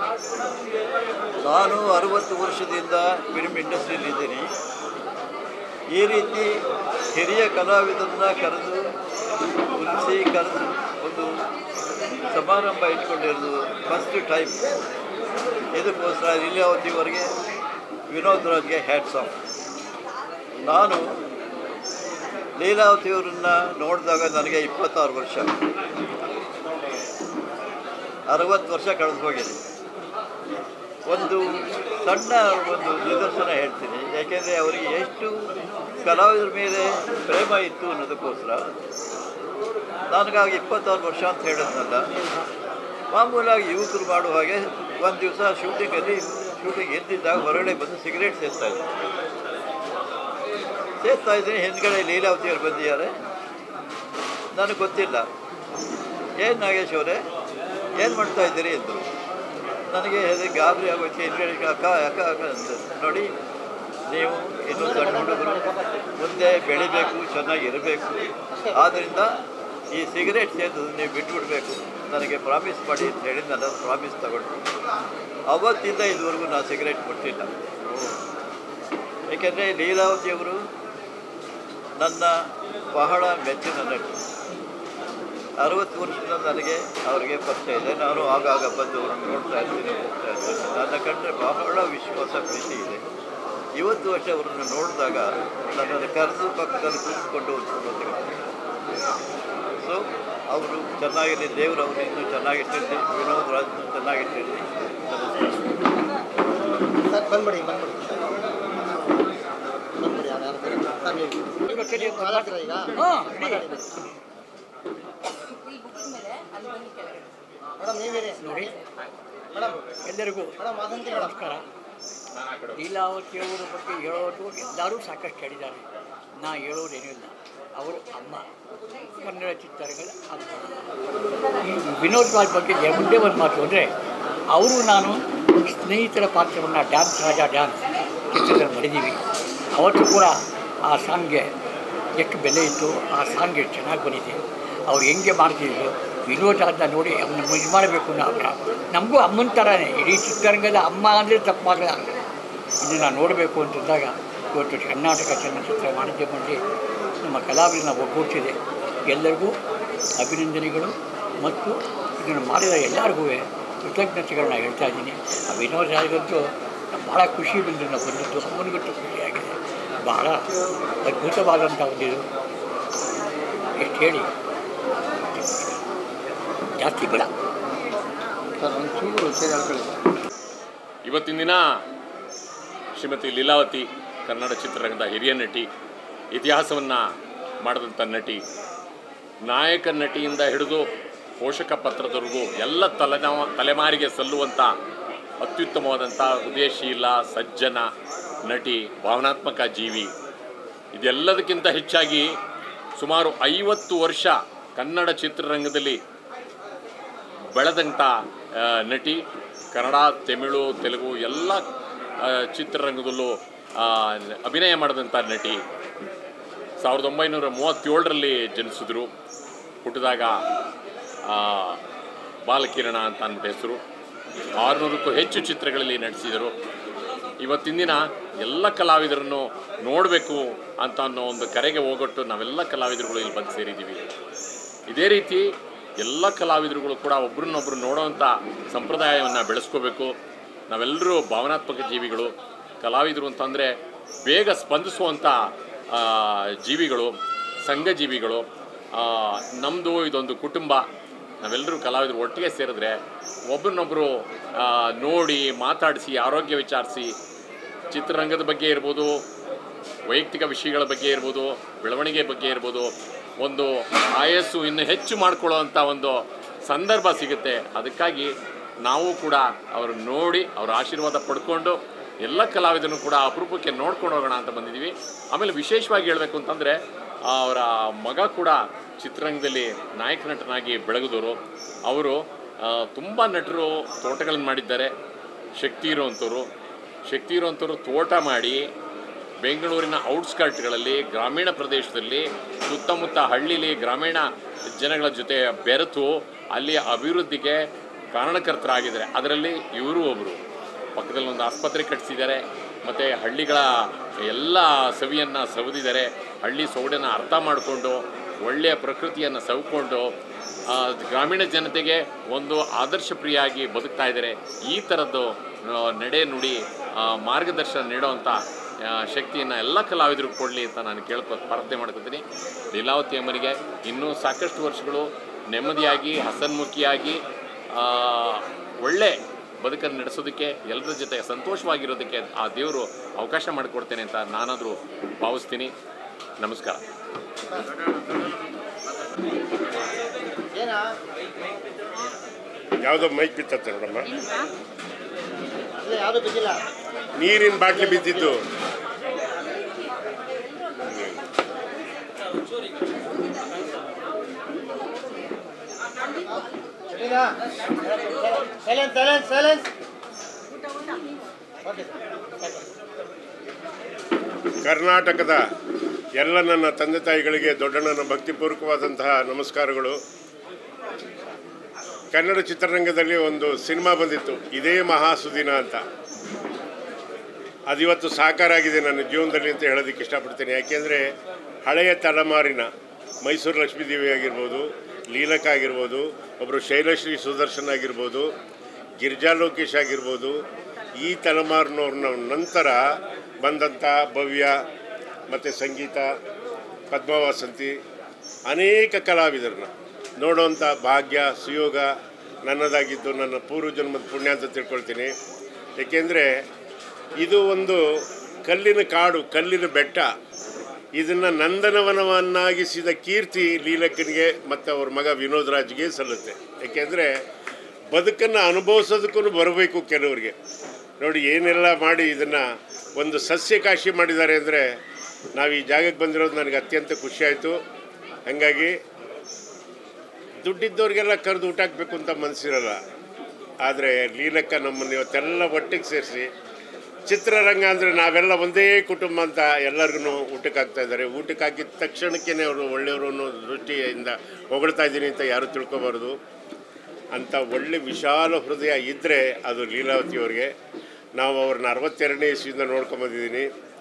ನಾನು ಅರವತ್ತು ವರ್ಷದಿಂದ ಫಿಲ್ಮ್ ಇಂಡಸ್ಟ್ರಿಯಲ್ಲಿದ್ದೀನಿ ಈ ರೀತಿ ಹಿರಿಯ ಕಲಾವಿದರನ್ನ ಕರೆದು ಉಳಿಸಿ ಕರೆದು ಒಂದು ಸಮಾರಂಭ ಇಟ್ಕೊಂಡಿರೋದು ಫಸ್ಟ್ ಟೈಮ್ ಇದಕ್ಕೋಸ್ಕರ ಲೀಲಾವತಿವರೆಗೆ ವಿನೋದ್ ರಾಜ್ಗೆ ಹ್ಯಾಟ್ಸ್ ಆಫ್ ನಾನು ಲೀಲಾವತಿಯವರನ್ನ ನೋಡಿದಾಗ ನನಗೆ ಇಪ್ಪತ್ತಾರು ವರ್ಷ ಅರವತ್ತು ವರ್ಷ ಕಳೆದು ಹೋಗಿದೆ ಒಂದು ಸಣ್ಣ ಒಂದು ನಿದರ್ಶನ ಹೇಳ್ತೀನಿ ಯಾಕೆಂದರೆ ಅವರಿಗೆ ಎಷ್ಟು ಕಲಾವಿದರ ಮೇಲೆ ಪ್ರೇಮ ಇತ್ತು ಅನ್ನೋದಕ್ಕೋಸ್ಕರ ನನಗಾಗಿ ಇಪ್ಪತ್ತಾರು ವರ್ಷ ಅಂತ ಹೇಳಿದ್ನಲ್ಲ ಮಾಮೂಲಾಗಿ ಯುವಕರು ಮಾಡುವ ಹಾಗೆ ಒಂದು ದಿವಸ ಶೂಟಿಂಗಲ್ಲಿ ಶೂಟಿಂಗ್ ಎದ್ದಿದ್ದಾಗ ಹೊರಗಡೆ ಬಂದು ಸಿಗರೇಟ್ ಸೇರ್ತಾ ಇದ್ದೆ ಸೇರ್ತಾ ಇದ್ದೀನಿ ಹಿಂದ್ಗಡೆ ಲೀಲಾವತಿಯವರು ಬಂದಿದ್ದಾರೆ ನನಗೆ ಗೊತ್ತಿಲ್ಲ ಏನು ನಾಗೇಶ್ ಅವರೇ ಏನು ಮಾಡ್ತಾ ಇದ್ದೀರಿ ಎಂದರು ನನಗೆ ಹೆದರಿ ಗಾಬರಿ ಆಗೋಯ್ತು ಹಿಂದ್ಗಡೆ ಅಕ್ಕ ಅಕ್ಕ ಅಕ್ಕ ಅಂತ ನೋಡಿ ನೀವು ಇನ್ನೂ ಸಣ್ಣ ಹುಡುಗರು ಮುಂದೆ ಬೆಳಿಬೇಕು ಚೆನ್ನಾಗಿರಬೇಕು ಆದ್ದರಿಂದ ಈ ಸಿಗರೇಟ್ ಸೇದು ನೀವು ಬಿಟ್ಬಿಡ್ಬೇಕು ನನಗೆ ಪ್ರಾಮಿಸ್ ಮಾಡಿ ಅಂತ ಹೇಳಿ ನನ್ನ ಪ್ರಾಮಿಸ್ ತಗೊಂಡು ಅವತ್ತಿಂದ ಇದುವರೆಗೂ ನಾನು ಸಿಗರೇಟ್ ಕೊಟ್ಟಿಲ್ಲ ಏಕೆಂದರೆ ಲೀಲಾವತಿಯವರು ನನ್ನ ಬಹಳ ಮೆಚ್ಚಿನ ನಟಿ ಅರವತ್ತು ವರ್ಷದಿಂದ ನನಗೆ ಅವರಿಗೆ ಪರಿಚಯ ಇದೆ ನಾನು ಆಗಾಗ ಬಂದು ಅವ್ರನ್ನ ನೋಡ್ತಾ ಇರ್ತೀನಿ ಹೋಗ್ತಾ ಇರ್ತೀನಿ ನನ್ನ ಕಂಡ್ರೆ ಬಹಳ ವಿಶ್ವಾಸ ಪ್ರೀತಿ ಇದೆ ಇವತ್ತು ವರ್ಷ ಅವರನ್ನು ನೋಡಿದಾಗ ನನ್ನನ್ನು ಕರೆದು ಪಕ್ಕದಲ್ಲಿ ಕೂರಿಸ್ಕೊಂಡು ಒಂದು ಫೋಟೋ ತೆಗೆದು ಸೊ ಅವರು ಚೆನ್ನಾಗಿರಲಿ ದೇವರು ಅವರು ಇನ್ನೂ ಚೆನ್ನಾಗಿಟ್ಟಿರಲಿ ವಿನೋದ್ ರಾಜ್ ಚೆನ್ನಾಗಿಟ್ಟಿರಲಿ ಸರ್ ಬಂದ್ಬಿಡಿ ಬಂದ್ಬಿಡಿ ಬಂದ್ಬಿಡಿ ಯಾರು ಯಾರು ಸರ್ ನೀವು ಮಾತಾಡ್ತೀರಾ ಈಗ ಮಾತಾಡಿ ಮೇಡಮ್ ನೀವಿರಿ ನೋಡಿ ಮೇಡಮ್ ಎಲ್ಲರಿಗೂ ಮೇಡಮ್ ಮಾತಂತಿ ಮೇಡಮ್ ನಮಸ್ಕಾರ ಲೀಲಾವತಿಯವರ ಬಗ್ಗೆ ಹೇಳೋದು ಎಲ್ಲರೂ ಸಾಕಷ್ಟು ಹೇಳಿದ್ದಾರೆ ನಾ ಹೇಳೋದೇನೂ ಇಲ್ಲ ಅವರು ಅಮ್ಮ ಕನ್ನಡ ಚಿತ್ರರಂಗದ ಅಮ್ಮ ಈ ವಿನೋದ್ ರಾಜ್ ಬಗ್ಗೆ ಒಂದೇ ಒಂದು ಮಾತು ಅಂದರೆ ಅವರು ನಾನು ಸ್ನೇಹಿತರ ಪಾತ್ರವನ್ನು ಡ್ಯಾನ್ಸ್ ರಾಜ ಡ್ಯಾನ್ಸ್ ಚಿತ್ರದಲ್ಲಿ ಮಾಡಿದ್ದೀವಿ ಅವತ್ತು ಕೂಡ ಆ ಸಾಂಗ್ಗೆ ಎಷ್ಟು ಬೆಲೆ ಇತ್ತು ಆ ಸಾಂಗ್ ಎಷ್ಟು ಚೆನ್ನಾಗಿ ಬಂದಿದೆ ಅವ್ರು ಹೆಂಗೆ ಮಾಡ್ತಿದ್ರು ವಿನೋದ್ ರಾಜ್ನ ನೋಡಿ ಅವನ್ನ ಇದು ಮಾಡಬೇಕು ಅನ್ನೋ ಆಗ್ರಹ ನಮಗೂ ಅಮ್ಮನ ಥರನೇ ಇಡೀ ಚಿತ್ರರಂಗದ ಅಮ್ಮ ಅಂದರೆ ತಪ್ಪು ಮಾಡಲ್ಲ ಇದನ್ನು ನೋಡಬೇಕು ಅಂತಂದಾಗ ಇವತ್ತು ಕರ್ನಾಟಕ ಚಲನಚಿತ್ರ ವಾಣಿಜ್ಯ ಮಂಡಳಿ ನಮ್ಮ ಕಲಾವಿದರನ್ನ ಒಗ್ಗೂಡಿಸಿದೆ ಎಲ್ಲರಿಗೂ ಅಭಿನಂದನೆಗಳು ಮತ್ತು ಇದನ್ನು ಮಾಡಿದ ಎಲ್ಲರಿಗೂ ಕೃತಜ್ಞತೆಗಳನ್ನ ಹೇಳ್ತಾ ಇದ್ದೀನಿ ಆ ವಿನೋದ್ ರಾಜ್ಗಂತೂ ಭಾಳ ಖುಷಿ ಬಂದು ನಾವು ಬಂದಿದ್ದು ಅಮ್ಮನಿಗಂತೂ ಖುಷಿಯಾಗಿದೆ ಭಾಳ ಅದ್ಭುತವಾದಂಥ ಒಂದು ಇದು ಎಷ್ಟು ಹೇಳಿ ಜಾಸ್ತಿ ಬೇಡ ಸರ್ ಒಂಚೂರು ಸರಿ ಹೇಳ್ಕೊಳ್ಳಿ ಇವತ್ತಿನ ದಿನ ಶ್ರೀಮತಿ ಲೀಲಾವತಿ ಕನ್ನಡ ಚಿತ್ರರಂಗದ ಹಿರಿಯ ನಟಿ ಇತಿಹಾಸವನ್ನು ಮಾಡಿದಂಥ ನಟಿ ನಾಯಕ ನಟಿಯಿಂದ ಹಿಡಿದು ಪೋಷಕ ಪತ್ರದವರೆಗೂ ಎಲ್ಲ ತಲೆನಾವ ತಲೆಮಾರಿಗೆ ಸಲ್ಲುವಂಥ ಅತ್ಯುತ್ತಮವಾದಂಥ ಹೃದಯಶೀಲ ಸಜ್ಜನ ನಟಿ ಭಾವನಾತ್ಮಕ ಜೀವಿ ಇದೆಲ್ಲದಕ್ಕಿಂತ ಹೆಚ್ಚಾಗಿ ಸುಮಾರು ಐವತ್ತು ವರ್ಷ ಕನ್ನಡ ಚಿತ್ರರಂಗದಲ್ಲಿ ಬೆಳೆದಂಥ ಆ, ನಟಿ ಕನ್ನಡ ತಮಿಳು ತೆಲುಗು ಎಲ್ಲ ಆ, ಚಿತ್ರರಂಗದಲ್ಲೂ ಆ, ಅಭಿನಯ ಮಾಡಿದಂಥ ನಟಿ ಸಾವಿರದ ಒಂಬೈನೂರ ಮೂವತ್ತೇಳರಲ್ಲಿ ಜನಿಸಿದ್ರು ಹುಟ್ಟಿದಾಗ ಆ, ಬಾಲಕಿರಣ ಅಂತ ಅಂದ್ಬಿಟ್ಟು ಹೆಸರು ಆರುನೂರಕ್ಕೂ ಹೆಚ್ಚು ಚಿತ್ರಗಳಲ್ಲಿ ನಟಿಸಿದರು ಇವತ್ತಿನ ದಿನ ಎಲ್ಲ ಕಲಾವಿದರನ್ನು ನೋಡಬೇಕು ಅಂತ ಅನ್ನೋ ಒಂದು ಕರೆಗೆ ಹೋಗೊಟ್ಟು ನಾವೆಲ್ಲ ಕಲಾವಿದರುಗಳು ಇಲ್ಲಿ ಬಂದು ಸೇರಿದ್ದೀವಿ ಇದೇ ರೀತಿ ಎಲ್ಲ ಕಲಾವಿದರುಗಳು ಕೂಡ ಒಬ್ರನ್ನೊಬ್ರು ನೋಡೋವಂಥ ಸಂಪ್ರದಾಯವನ್ನು ಬೆಳೆಸ್ಕೋಬೇಕು ನಾವೆಲ್ಲರೂ ಭಾವನಾತ್ಮಕ ಜೀವಿಗಳು ಕಲಾವಿದರು ಅಂತಂದರೆ ಬೇಗ ಸ್ಪಂದಿಸುವಂಥ ಆ, ಜೀವಿಗಳು ಸಂಘ ಜೀವಿಗಳು ನಮ್ಮದು ಇದೊಂದು ಕುಟುಂಬ ನಾವೆಲ್ಲರೂ ಕಲಾವಿದರು ಒಟ್ಟಿಗೆ ಸೇರಿದ್ರೆ ಒಬ್ರನ್ನೊಬ್ಬರು ನೋಡಿ ಮಾತಾಡಿಸಿ ಆರೋಗ್ಯ ವಿಚಾರಿಸಿ ಚಿತ್ರರಂಗದ ಬಗ್ಗೆ ಇರ್ಬೋದು ವೈಯಕ್ತಿಕ ವಿಷಯಗಳ ಬಗ್ಗೆ ಇರ್ಬೋದು ಬೆಳವಣಿಗೆ ಬಗ್ಗೆ ಇರ್ಬೋದು ಒಂದು ಆಯಸ್ಸು ಇನ್ನು ಹೆಚ್ಚು ಮಾಡ್ಕೊಳ್ಳೋವಂಥ ಒಂದು ಸಂದರ್ಭ ಸಿಗುತ್ತೆ ಅದಕ್ಕಾಗಿ ನಾವು ಕೂಡ ಅವರು ನೋಡಿ ಅವರ ಆಶೀರ್ವಾದ ಪಡ್ಕೊಂಡು ಎಲ್ಲ ಕಲಾವಿದರನ್ನು ಕೂಡ ಅಪರೂಪಕ್ಕೆ ನೋಡ್ಕೊಂಡು ಹೋಗೋಣ ಅಂತ ಬಂದಿದ್ದೀವಿ ಆಮೇಲೆ ವಿಶೇಷವಾಗಿ ಹೇಳಬೇಕು ಅಂತಂದರೆ ಅವರ ಮಗ ಕೂಡ ಚಿತ್ರರಂಗದಲ್ಲಿ ನಾಯಕ ನಟನಾಗಿ ಬೆಳಗಿದವರು ಅವರು ತುಂಬ ನಟರು ತೋಟಗಳನ್ನು ಮಾಡಿದ್ದಾರೆ ಶಕ್ತಿ ಇರುವಂಥವ್ರು ಶಕ್ತಿ ಇರುವಂಥವ್ರು ತೋಟ ಮಾಡಿ ಬೆಂಗಳೂರಿನ ಔಟ್ಸ್ಕರ್ಟ್ಗಳಲ್ಲಿ ಗ್ರಾಮೀಣ ಪ್ರದೇಶದಲ್ಲಿ ಸುತ್ತಮುತ್ತ ಹಳ್ಳಿಲಿ ಗ್ರಾಮೀಣ ಜನಗಳ ಜೊತೆ ಬೆರೆತು ಅಲ್ಲಿಯ ಅಭಿವೃದ್ಧಿಗೆ ಕಾರಣಕರ್ತರಾಗಿದ್ದಾರೆ ಅದರಲ್ಲಿ ಇವರು ಒಬ್ಬರು ಪಕ್ಕದಲ್ಲಿ ಒಂದು ಆಸ್ಪತ್ರೆ ಕಟ್ಟಿಸಿದ್ದಾರೆ ಮತ್ತು ಹಳ್ಳಿಗಳ ಎಲ್ಲ ಸವಿಯನ್ನು ಸವಿದಿದ್ದಾರೆ ಹಳ್ಳಿ ಸೊಗಡನ್ನು ಅರ್ಥ ಮಾಡಿಕೊಂಡು ಒಳ್ಳೆಯ ಪ್ರಕೃತಿಯನ್ನು ಸವಿಕೊಂಡು ಆ, ಗ್ರಾಮೀಣ ಜನತೆಗೆ ಒಂದು ಆದರ್ಶಪ್ರಿಯಾಗಿ ಬದುಕ್ತಾ ಇದ್ದಾರೆ ಈ ಥರದ್ದು ಆ, ನಡೆ ನುಡಿ ಆ, ಮಾರ್ಗದರ್ಶನ ನೀಡುವಂಥ ಶಕ್ತಿಯನ್ನು ಎಲ್ಲ ಕಲಾವಿದರು ಕೊಡಲಿ ಅಂತ ನಾನು ಕೇಳ್ಕೊ ಪ್ರಾರ್ಥನೆ ಮಾಡ್ಕೊತೀನಿ ಲೀಲಾವತಿ ಅಮ್ಮನಿಗೆ ಇನ್ನೂ ಸಾಕಷ್ಟು ವರ್ಷಗಳು ನೆಮ್ಮದಿಯಾಗಿ ಹಸನ್ಮುಖಿಯಾಗಿ ಆ, ಒಳ್ಳೆ ಬದುಕನ್ನು ನಡೆಸೋದಕ್ಕೆ ಎಲ್ಲರ ಜೊತೆ ಸಂತೋಷವಾಗಿರೋದಕ್ಕೆ ಆ ದೇವರು ಅವಕಾಶ ಮಾಡಿಕೊಡ್ತೇನೆ ಅಂತ ನಾನಾದರೂ ಭಾವಿಸ್ತೀನಿ ನಮಸ್ಕಾರ ಏನಾ ಯಾವುದೋ ಮೈಕ್ ಬಿತ್ತತ್ತೆ ನೋಡಮ್ಮ ಇಲ್ಲ ಯಾವುದು ಬಿದ್ದಿಲ್ಲ ನೀರಿನ ಬಾಟ್ಲಿ ಬಿದ್ದಿದ್ದು ಸೈಲೆನ್ಸ್ ಸೈಲೆನ್ಸ್ ಸೈಲೆನ್ಸ್ ಕರ್ನಾಟಕದ ಎಲ್ಲ ನನ್ನ ತಂದೆ ತಾಯಿಗಳಿಗೆ ದೊಡ್ಡಣ್ಣನ ಭಕ್ತಿಪೂರ್ವಕವಾದಂತಹ ನಮಸ್ಕಾರಗಳು ಕನ್ನಡ ಚಿತ್ರರಂಗದಲ್ಲಿ ಒಂದು ಸಿನಿಮಾ ಬಂದಿತ್ತು ಇದೇ ಮಹಾಸುದಿನ ಅಂತ ಅದಿವತ್ತು ಸಾಕಾರ ಆಗಿದೆ ನನ್ನ ಜೀವನದಲ್ಲಿ ಅಂತ ಹೇಳೋದಕ್ಕೆ ಇಷ್ಟಪಡ್ತೀನಿ ಯಾಕೆಂದರೆ ಹಳೆಯ ತಲೆಮಾರಿನ ಮೈಸೂರು ಲಕ್ಷ್ಮೀದೇವಿ ಆಗಿರ್ಬೋದು ಲೀಲಕ ಆಗಿರ್ಬೋದು ಒಬ್ಬರು ಶೈಲಶ್ರೀ ಸುದರ್ಶನ್ ಆಗಿರ್ಬೋದು ಗಿರಿಜಾ ಲೋಕೇಶ್ ಆಗಿರ್ಬೋದು ಈ ತಲೆಮಾರಿನವ್ರನ್ನ ನಂತರ ಬಂದಂಥ ಭವ್ಯ ಮತ್ತು ಸಂಗೀತ ಪದ್ಮವಾಸಂತಿ ಅನೇಕ ಕಲಾವಿದರನ್ನ ನೋಡುವಂಥ ಭಾಗ್ಯ ಸುಯೋಗ ನನ್ನದಾಗಿದ್ದು ನನ್ನ ಪೂರ್ವ ಜನ್ಮದ ಪುಣ್ಯ ಅಂತ ತಿಳ್ಕೊಳ್ತೀನಿ ಏಕೆಂದರೆ ಇದು ಒಂದು ಕಲ್ಲಿನ ಕಾಡು ಕಲ್ಲಿನ ಬೆಟ್ಟ ಇದನ್ನು ನಂದನವನವನ್ನಾಗಿಸಿದ ಕೀರ್ತಿ ಲೀಲಕ್ಕನಿಗೆ ಮತ್ತು ಅವ್ರ ಮಗ ವಿನೋದ್ ರಾಜ್ಗೆ ಸಲ್ಲುತ್ತೆ ಏಕೆಂದರೆ ಬದುಕನ್ನು ಅನುಭವಿಸೋದಕ್ಕೂ ಬರಬೇಕು ಕೆಲವರಿಗೆ ನೋಡಿ ಏನೆಲ್ಲ ಮಾಡಿ ಇದನ್ನು ಒಂದು ಸಸ್ಯಕಾಶಿ ಮಾಡಿದ್ದಾರೆ ಅಂದರೆ ನಾವು ಈ ಜಾಗಕ್ಕೆ ಬಂದಿರೋದು ನನಗೆ ಅತ್ಯಂತ ಖುಷಿಯಾಯಿತು ಹಾಗಾಗಿ ದುಡ್ಡಿದ್ದವ್ರಿಗೆಲ್ಲ ಕರೆದು ಊಟ ಹಾಕಬೇಕು ಅಂತ ಮನಸ್ಸಿರಲ್ಲ ಆದರೆ ಲೀಲಕ್ಕ ನಮ್ಮನ್ನು ಇವತ್ತೆಲ್ಲ ಒಟ್ಟಿಗೆ ಸೇರಿಸಿ ಚಿತ್ರರಂಗ ಅಂದರೆ ನಾವೆಲ್ಲ ಒಂದೇ ಕುಟುಂಬ ಅಂತ ಎಲ್ಲರಿಗೂ ಊಟಕ್ಕೆ ಹಾಕ್ತಾ ಇದ್ದಾರೆ ಊಟಕ್ಕೆ ಹಾಕಿದ ತಕ್ಷಣಕ್ಕೇ ಅವರು ಒಳ್ಳೆಯವರು ಅನ್ನೋ ದೃಷ್ಟಿಯಿಂದ ಹೊಗಳ್ತಾ ಇದ್ದೀನಿ ಅಂತ ಯಾರು ತಿಳ್ಕೊಬಾರ್ದು ಅಂಥ ಒಳ್ಳೆ ವಿಶಾಲ ಹೃದಯ ಇದ್ದರೆ ಅದು ಲೀಲಾವತಿಯವ್ರಿಗೆ ನಾವು ಅವ್ರನ್ನ ಅರವತ್ತೆರಡನೇ ಇಸ್ವಿಯಿಂದ ನೋಡ್ಕೊಂಬಂದಿದ್ದೀನಿ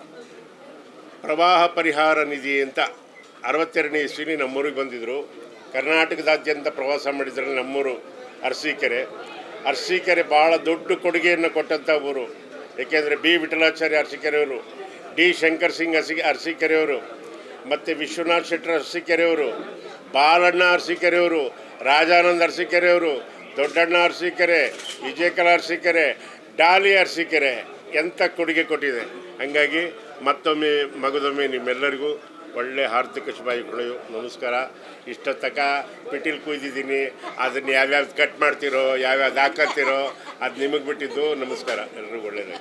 ಪ್ರವಾಹ ಪರಿಹಾರ ನಿಧಿ ಅಂತ ಅರವತ್ತೆರಡನೇ ಇಸ್ವಿನಿ ನಮ್ಮೂರಿಗೆ ಬಂದಿದ್ದರು ಕರ್ನಾಟಕದಾದ್ಯಂತ ಪ್ರವಾಸ ಮಾಡಿದ್ರೆ ನಮ್ಮೂರು ಅರಸೀಕೆರೆ ಅರಸೀಕೆರೆ ಭಾಳ ದೊಡ್ಡ ಕೊಡುಗೆಯನ್ನು ಕೊಟ್ಟಂಥ ಊರು ಏಕೆಂದರೆ ಬಿ ವಿಠಲಾಚಾರ್ಯ ಅರಸೀಕೆರೆಯವರು ಡಿ ಶಂಕರ್ ಸಿಂಗ್ ಅರಸಿ ಅರಸೀಕೆರೆಯವರು ಮತ್ತು ವಿಶ್ವನಾಥ್ ಶೆಟ್ಟರ್ ಅರಸೀಕೆರೆಯವರು ಬಾಲಣ್ಣ ಅರಸೀಕೆರೆಯವರು ರಾಜಾನಂದ್ ಅರಸೀಕೆರೆಯವರು ದೊಡ್ಡಣ್ಣ ಅರಸೀಕೆರೆ ವಿಜಯಕಲಾ ಅರಸೀಕೆರೆ ಡಾಲಿ ಅರಸೀಕೆರೆ ಎಂಥ ಕೊಡುಗೆ ಕೊಟ್ಟಿದೆ ಹಾಗಾಗಿ ಮತ್ತೊಮ್ಮೆ ಮಗದೊಮ್ಮೆ ನಿಮ್ಮೆಲ್ಲರಿಗೂ ಒಳ್ಳೆ ಹಾರ್ದಿಕ ಶುಭಾಶಯಗಳು ನಮಸ್ಕಾರ ಇಷ್ಟ ತಕ ಪಿಟೀಲ್ ಕುಯ್ದಿದ್ದೀನಿ ಅದನ್ನು ಯಾವ್ಯಾವ್ದು ಕಟ್ ಮಾಡ್ತಿರೋ ಯಾವ್ಯಾವ್ದು ಹಾಕತ್ತೀರೋ ಅದು ನಿಮಗೆ ಬಿಟ್ಟಿದ್ದು ನಮಸ್ಕಾರ ಎಲ್ರಿಗೂ ಒಳ್ಳೆಯದಾಗಿ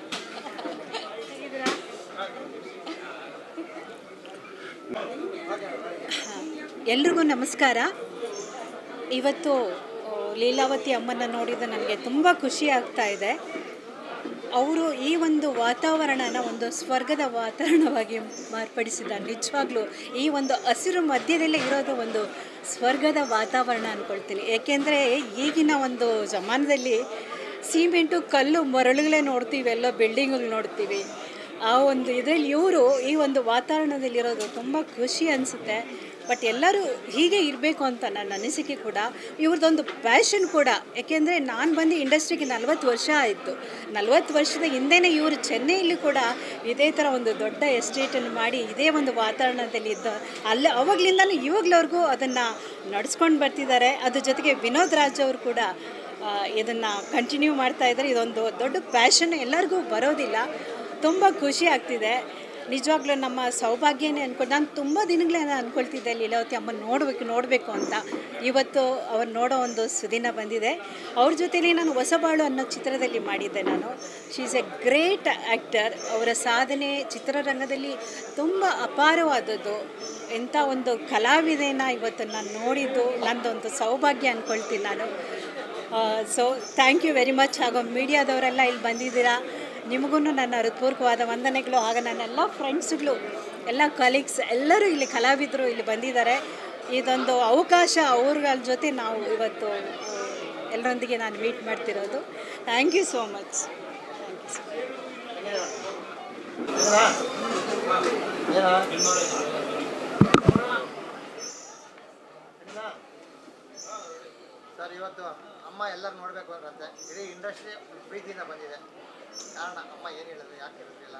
ಎಲ್ರಿಗೂ ನಮಸ್ಕಾರ ಇವತ್ತು ಆ, ಲೀಲಾವತಿ ಅಮ್ಮನ ನೋಡಿದ ನನಗೆ ತುಂಬ ಖುಷಿ ಆಗ್ತಾ ಇದೆ ಅವರು ಈ ಒಂದು ವಾತಾವರಣನ ಒಂದು ಸ್ವರ್ಗದ ವಾತಾವರಣವಾಗಿ ಮಾರ್ಪಡಿಸಿದ್ದಾರೆ ನಿಜವಾಗ್ಲೂ ಈ ಒಂದು ಹಸಿರು ಮಧ್ಯದಲ್ಲೇ ಇರೋದು ಒಂದು ಸ್ವರ್ಗದ ವಾತಾವರಣ ಅಂದ್ಕೊಳ್ತೀನಿ ಏಕೆಂದರೆ ಈಗಿನ ಒಂದು ಜಮಾನದಲ್ಲಿ ಸಿಮೆಂಟು ಕಲ್ಲು ಮರಳುಗಳೇ ನೋಡ್ತೀವಿ ಎಲ್ಲ ಬಿಲ್ಡಿಂಗ್ಗಳು ನೋಡ್ತೀವಿ ಆ ಒಂದು ಇದರಲ್ಲಿ ಇವರು ಈ ಒಂದು ವಾತಾವರಣದಲ್ಲಿರೋದು ತುಂಬ ಖುಷಿ ಅನಿಸುತ್ತೆ ಬಟ್ ಎಲ್ಲರೂ ಹೀಗೆ ಇರಬೇಕು ಅಂತ ನನ್ನ ಅನಿಸಿಕೆ ಕೂಡ ಇವ್ರದ್ದೊಂದು ಪ್ಯಾಷನ್ ಕೂಡ ಯಾಕೆಂದರೆ ನಾನು ಬಂದು ಇಂಡಸ್ಟ್ರಿಗೆ ನಲ್ವತ್ತು ವರ್ಷ ಆಯಿತು ನಲ್ವತ್ತು ವರ್ಷದ ಹಿಂದೆನೇ ಇವರು ಚೆನ್ನೈಯಲ್ಲಿ ಕೂಡ ಇದೇ ಥರ ಒಂದು ದೊಡ್ಡ ಎಸ್ಟೇಟನ್ನು ಮಾಡಿ ಇದೇ ಒಂದು ವಾತಾವರಣದಲ್ಲಿ ಇದ್ದ ಅಲ್ಲಿ ಅವಾಗಲಿಂದನೂ ಇವಾಗ್ಲವರೆಗೂ ಅದನ್ನು ನಡ್ಸ್ಕೊಂಡು ಬರ್ತಿದ್ದಾರೆ ಅದ್ರ ಜೊತೆಗೆ ವಿನೋದ್ ರಾಜ್ ಅವರು ಕೂಡ ಇದನ್ನು ಕಂಟಿನ್ಯೂ ಮಾಡ್ತಾ ಇದ್ದಾರೆ ಇದೊಂದು ದೊಡ್ಡ ಪ್ಯಾಷನ್ ಎಲ್ಲರಿಗೂ ಬರೋದಿಲ್ಲ ತುಂಬ ಖುಷಿ ಆಗ್ತಿದೆ ನಿಜವಾಗ್ಲೂ ನಮ್ಮ ಸೌಭಾಗ್ಯನೇ ಅನ್ಕೊಂಡು ನಾನು ತುಂಬ ದಿನಗಳೇ ಅಂದ್ಕೊಳ್ತಿದ್ದೆ ಲೀಲಾವತಿ ಅಮ್ಮನ ನೋಡಬೇಕು ನೋಡಬೇಕು ಅಂತ ಇವತ್ತು ಅವ್ರು ನೋಡೋ ಒಂದು ಸುದಿನ ಬಂದಿದೆ ಅವ್ರ ಜೊತೆಲಿ ನಾನು ಹೊಸಬಾಳು ಅನ್ನೋ ಚಿತ್ರದಲ್ಲಿ ಮಾಡಿದ್ದೆ ನಾನು she is a great actor ಅವರ ಸಾಧನೆ ಚಿತ್ರರಂಗದಲ್ಲಿ ತುಂಬ ಅಪಾರವಾದದ್ದು ಎಂಥ ಒಂದು ಕಲಾವಿದೆನ ಇವತ್ತು ನಾನು ನೋಡಿದ್ದು ನಂದೊಂದು ಸೌಭಾಗ್ಯ ಅಂದ್ಕೊಳ್ತೀನಿ ನಾನು so thank you very much ಹಾಗೂ ಮೀಡಿಯಾದವರೆಲ್ಲ ಇಲ್ಲಿ ಬಂದಿದ್ದೀರಾ ನಿಮಗೂ ನನ್ನ ಹೃತ್ಪೂರ್ವಕವಾದ ವಂದನೆಗಳು ಆಗ ನನ್ನೆಲ್ಲ ಫ್ರೆಂಡ್ಸ್ಗಳು ಎಲ್ಲ ಕಲೀಗ್ಸ್ ಎಲ್ಲರೂ ಇಲ್ಲಿ ಕಲಾವಿದರು ಇಲ್ಲಿ ಬಂದಿದ್ದಾರೆ ಇದೊಂದು ಅವಕಾಶ ಅವ್ರಗಳ ಜೊತೆ ನಾವು ಇವತ್ತು ಆ, ಎಲ್ಲರೊಂದಿಗೆ ನಾನು ಮೀಟ್ ಮಾಡ್ತಿರೋದು thank you so much sir ಇವತ್ತು ಅಮ್ಮ ಎಲ್ಲರೂ ನೋಡಬೇಕು ಅಂದ್ರಂತೆ ಇಡೀ ಇಂಡಸ್ಟ್ರಿ ಪ್ರೀತಿಯಿಂದ ಬಂದಿದೆ ಕಾರಣ ಅಮ್ಮ ಏನು ಹೇಳಿದ್ರು ಯಾಕೆ ಹೇಳಿದ್ರಿಲ್ಲ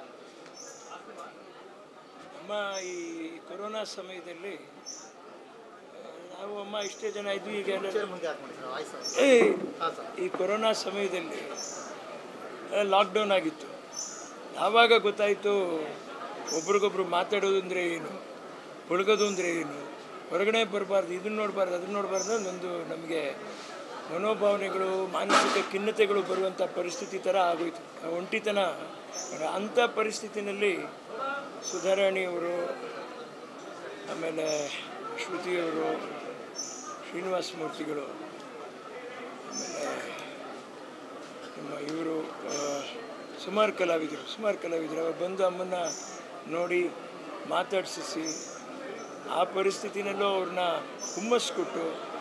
ಅಮ್ಮ ಈ ಕೊರೋನಾ ಸಮಯದಲ್ಲಿ ಆ, ನಾವು ಅಮ್ಮ ಇಷ್ಟೇ ಜನ ಇದ್ವಿ ಈಗ ಎಲ್ಲ- ಮುಂದೆ ಹಾಕ್ಬಿಡಿ ಸರ್ ವಾಯ್ಸು ಏ, ಹಾಂ ಸರ್ ಈ ಕೊರೋನಾ ಸಮಯದಲ್ಲಿ ಲಾಕ್ಡೌನ್ ಆಗಿತ್ತು ಆವಾಗ ಗೊತ್ತಾಯಿತು ಒಬ್ರಿಗೊಬ್ರು ಮಾತಾಡೋದು ಅಂದರೆ ಏನು ಪುಳ್ಗೋದು ಅಂದರೆ ಏನು ಹೊರಗಡೆ ಬರಬಾರ್ದು ಇದನ್ನ ನೋಡಬಾರ್ದು ಅದನ್ನ ನೋಡಬಾರ್ದು ಒಂದು ನಮಗೆ ಮನೋಭಾವನೆಗಳು ಮಾನಸಿಕ ಖಿನ್ನತೆಗಳು ಬರುವಂಥ ಪರಿಸ್ಥಿತಿ ಥರ ಆಗೋಯ್ತು ಆ ಒಂಟಿತನ ಅಂಥ ಪರಿಸ್ಥಿತಿನಲ್ಲಿ ಸುಧಾರಾಣಿಯವರು ಆಮೇಲೆ ಶ್ರುತಿಯವರು ಶ್ರೀನಿವಾಸ ಮೂರ್ತಿಗಳು ಆಮೇಲೆ ನಮ್ಮ ಇವರು ಸುಮಾರು ಕಲಾವಿದರು ಸುಮಾರು ಕಲಾವಿದರು ಅವ್ರು ಬಂದು ಅಮ್ಮನ್ನ ನೋಡಿ ಮಾತಾಡಿಸಿ ಆ ಪರಿಸ್ಥಿತಿನಲ್ಲೂ ಅವ್ರನ್ನ ಹುಮ್ಮಸ್ಸು ಕೊಟ್ಟು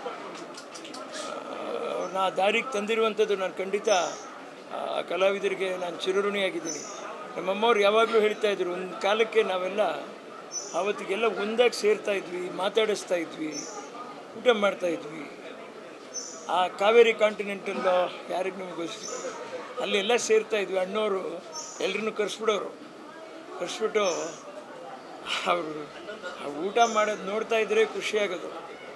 ಅವ್ರನ್ನ ಆ ದಾರಿಗೆ ತಂದಿರುವಂಥದ್ದು ನಾನು ಖಂಡಿತ ಆ ಕಲಾವಿದರಿಗೆ ನಾನು ಚಿರಋಣಿಯಾಗಿದ್ದೀನಿ ನಮ್ಮಮ್ಮವ್ರು ಯಾವಾಗಲೂ ಹೇಳ್ತಾ ಇದ್ರು ಒಂದು ಕಾಲಕ್ಕೆ ನಾವೆಲ್ಲ ಆವತ್ತಿಗೆಲ್ಲ ಒಂದಾಗಿ ಸೇರ್ತಾ ಇದ್ವಿ ಮಾತಾಡಿಸ್ತಾ ಇದ್ವಿ ಊಟ ಮಾಡ್ತಾ ಇದ್ವಿ ಆ ಕಾವೇರಿ ಕಾಂಟಿನೆಂಟಲ್ಲೋ ಯಾರಿಗೆ ನಮಗೆ ಗೊತ್ತು ಅಲ್ಲೆಲ್ಲ ಸೇರ್ತಾ ಇದ್ವಿ ಅಣ್ಣವರು ಎಲ್ರನ್ನೂ ಕರೆಸ್ಬಿಡೋರು ಕರೆಸ್ಬಿಟ್ಟು ಅವರು ಆ ಊಟ ಮಾಡೋದು ನೋಡ್ತಾ ಇದ್ದರೆ ಖುಷಿಯಾಗೋದು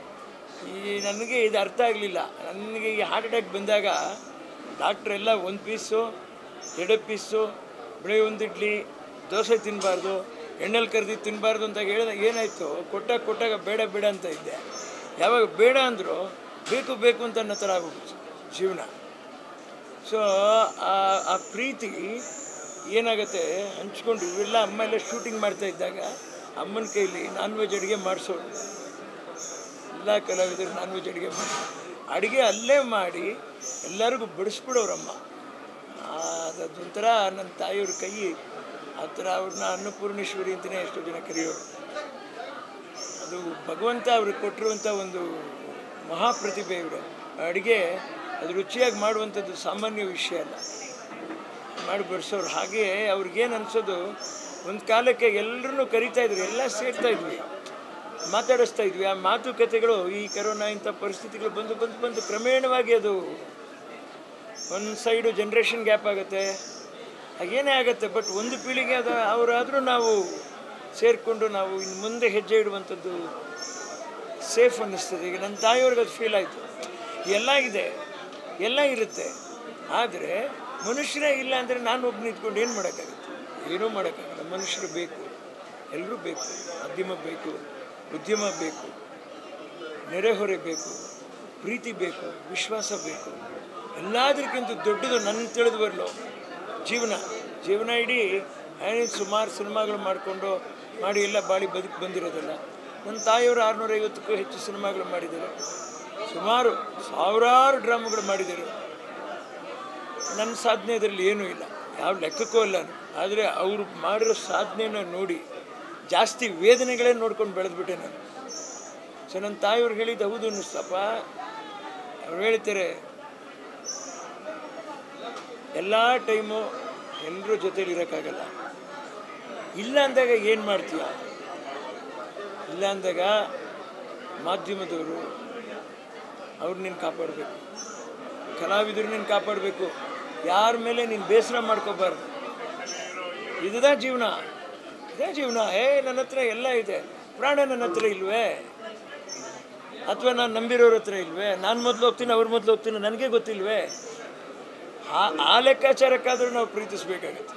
ಈ ನನಗೆ ಇದು ಅರ್ಥ ಆಗಲಿಲ್ಲ ನನಗೆ ಈ ಹಾರ್ಟ್ ಅಟ್ಯಾಕ್ ಬಂದಾಗ ಡಾಕ್ಟ್ರ್ ಎಲ್ಲ ಒಂದು ಪೀಸು ಎರಡು ಪೀಸು ಬೆಳಗ್ಗೆ ಒಂದು ಇಡ್ಲಿ ದೋಸೆ ತಿನ್ನಬಾರ್ದು ಎಣ್ಣೆಲಿ ಕರೆದಿ ತಿನ್ನಬಾರ್ದು ಅಂತ ಹೇಳಿದಾಗ ಏನಾಯಿತು ಕೊಟ್ಟಾಗ ಕೊಟ್ಟಾಗ ಬೇಡ ಬೇಡ ಅಂತ ಇದ್ದೆ ಯಾವಾಗ ಬೇಡ ಅಂದರು ಬೇಕು ಬೇಕು ಅಂತ ಅನ್ನೋ ಥರ ಆಗೋಗ್ಬಿಡ್ತು ಜೀವನ ಸೊ ಆ ಪ್ರೀತಿ ಏನಾಗುತ್ತೆ ಹಂಚ್ಕೊಂಡು ಇವೆಲ್ಲ ಅಮ್ಮ ಎಲ್ಲ ಶೂಟಿಂಗ್ ಮಾಡ್ತಾ ಇದ್ದಾಗ ಅಮ್ಮನ ಕೈಲಿ ನಾನ್ ವೆಜ್ ಅಡುಗೆ ಮಾಡಿಸೋರು ಎಲ್ಲ ಕಲಾವಿದರು ನಾನ್ ವೆಜ್ ಅಡುಗೆ ಮಾಡಿ ಅಡುಗೆ ಅಲ್ಲೇ ಮಾಡಿ ಎಲ್ಲರಿಗೂ ಬಡಿಸ್ಬಿಡೋರಮ್ಮ ಅದೊಂಥರ ನನ್ನ ತಾಯಿಯವ್ರ ಕೈ ಆ ಥರ ಅವ್ರನ್ನ ಅನ್ನಪೂರ್ಣೇಶ್ವರಿ ಅಂತಲೇ ಎಷ್ಟೋ ಜನ ಕರೆಯೋರು ಅದು ಭಗವಂತ ಅವ್ರಿಗೆ ಕೊಟ್ಟಿರುವಂಥ ಒಂದು ಮಹಾಪ್ರತಿಭೆ ಇವರು ಅಡುಗೆ ಅದು ರುಚಿಯಾಗಿ ಮಾಡುವಂಥದ್ದು ಸಾಮಾನ್ಯ ವಿಷಯ ಅಲ್ಲ ಮಾಡಿ ಬಡಿಸೋರು ಹಾಗೆ ಅವ್ರಿಗೇನು ಅನಿಸೋದು ಒಂದು ಕಾಲಕ್ಕೆ ಎಲ್ಲರನ್ನೂ ಕರಿತಾ ಇದ್ರು ಎಲ್ಲ ಸೇರ್ತಾ ಇದ್ವಿ ಮಾತಾಡಿಸ್ತಾ ಇದ್ವಿ ಆ ಮಾತುಕತೆಗಳು ಈ ಕರೋನಾ ಇಂಥ ಪರಿಸ್ಥಿತಿಗಳು ಬಂದು ಬಂದು ಬಂದು ಕ್ರಮೇಣವಾಗಿ ಅದು ಒಂದು ಸೈಡು ಜನ್ರೇಷನ್ ಗ್ಯಾಪ್ ಆಗುತ್ತೆ ಹಾಗೇನೇ ಆಗುತ್ತೆ ಬಟ್ ಒಂದು ಪೀಳಿಗೆ ಅದು ಅವರಾದರೂ ನಾವು ಸೇರಿಕೊಂಡು ನಾವು ಇನ್ನು ಮುಂದೆ ಹೆಜ್ಜೆ ಇಡುವಂಥದ್ದು ಸೇಫ್ ಅನ್ನಿಸ್ತದೆ ಈಗ ನನ್ನ ತಾಯಿಯವ್ರಿಗೆ ಅದು ಫೀಲ್ ಆಯಿತು ಎಲ್ಲ ಇದೆ ಎಲ್ಲ ಇರುತ್ತೆ ಆದರೆ ಮನುಷ್ಯರೇ ಇಲ್ಲ ಅಂದರೆ ನಾನು ಒಬ್ಬ ನಿಂತ್ಕೊಂಡು ಏನು ಮಾಡೋಕ್ಕಾಗುತ್ತೆ ಏನೂ ಮಾಡೋಕ್ಕಾಗಲ್ಲ ಮನುಷ್ಯರು ಬೇಕು ಎಲ್ಲರೂ ಬೇಕು ಮಧ್ಯಮ ಬೇಕು ಉದ್ಯಮ ಬೇಕು ನೆರೆಹೊರೆ ಬೇಕು ಪ್ರೀತಿ ಬೇಕು ವಿಶ್ವಾಸ ಬೇಕು ಎಲ್ಲದಕ್ಕಿಂತ ದೊಡ್ಡದು ನನ್ನ ತಿಳಿದು ಬರಲು ಜೀವನ ಜೀವನ ಇಡೀ ಏನೇನು ಸುಮಾರು ಸಿನಿಮಾಗಳು ಮಾಡಿಕೊಂಡು ಮಾಡಿ ಎಲ್ಲ ಬಾಳಿ ಬದುಕು ಬಂದಿರೋದಿಲ್ಲ ನನ್ನ ತಾಯಿಯವರು ಆರುನೂರೈವತ್ತಕ್ಕೂ ಹೆಚ್ಚು ಸಿನಿಮಾಗಳು ಮಾಡಿದ್ದಾರೆ ಸುಮಾರು ಸಾವಿರಾರು ಡ್ರಾಮಾಗಳು ಮಾಡಿದ್ದಾರೆ ನನ್ನ ಸಾಧನೆ ಅದರಲ್ಲಿ ಏನೂ ಇಲ್ಲ ಯಾವ ಲೆಕ್ಕಕ್ಕೂ ಇಲ್ಲ ಆದರೆ ಅವರು ಮಾಡಿರೋ ಸಾಧನೆನ ನೋಡಿ ಜಾಸ್ತಿ ವೇದನೆಗಳೇ ನೋಡ್ಕೊಂಡು ಬೆಳೆದ್ಬಿಟ್ಟೆ ನಾನು ಸೊ ನನ್ನ ತಾಯಿಯವ್ರು ಹೇಳಿದ್ದು ಹೌದು ಅನ್ನಿಸ್ತಪ್ಪ ಅವ್ರು ಹೇಳ್ತಾರೆ ಎಲ್ಲ ಟೈಮು ಎಲ್ಲರ ಜೊತೇಲಿ ಇರೋಕ್ಕಾಗಲ್ಲ ಇಲ್ಲ ಅಂದಾಗ ಏನು ಮಾಡ್ತೀಯ ಇಲ್ಲ ಅಂದಾಗ ಮಾಧ್ಯಮದವರು ಅವ್ರು ನೀನು ಕಾಪಾಡಬೇಕು ಕಲಾವಿದರು ನೀನು ಕಾಪಾಡಬೇಕು ಯಾರ ಮೇಲೆ ನೀನು ಬೇಸರ ಮಾಡ್ಕೋಬಾರ್ದು ಇದುದ ಜೀವನ ಇದೇ ಜೀವನ ಏ ನನ್ನ ಹತ್ರ ಎಲ್ಲ ಇದೆ ಪ್ರಾಣ ನನ್ನ ಹತ್ರ ಇಲ್ವೇ ಅಥವಾ ನಾನು ನಂಬಿರೋರ ಹತ್ರ ಇಲ್ವೇ ನಾನು ಮೊದಲು ಹೋಗ್ತೀನಿ ಅವ್ರ ಮೊದಲು ಹೋಗ್ತೀನಿ ನನಗೆ ಗೊತ್ತಿಲ್ವೇ ಆ ಆ ಲೆಕ್ಕಾಚಾರಕ್ಕಾದರೂ ನಾವು ಪ್ರೀತಿಸ್ಬೇಕಾಗತ್ತೆ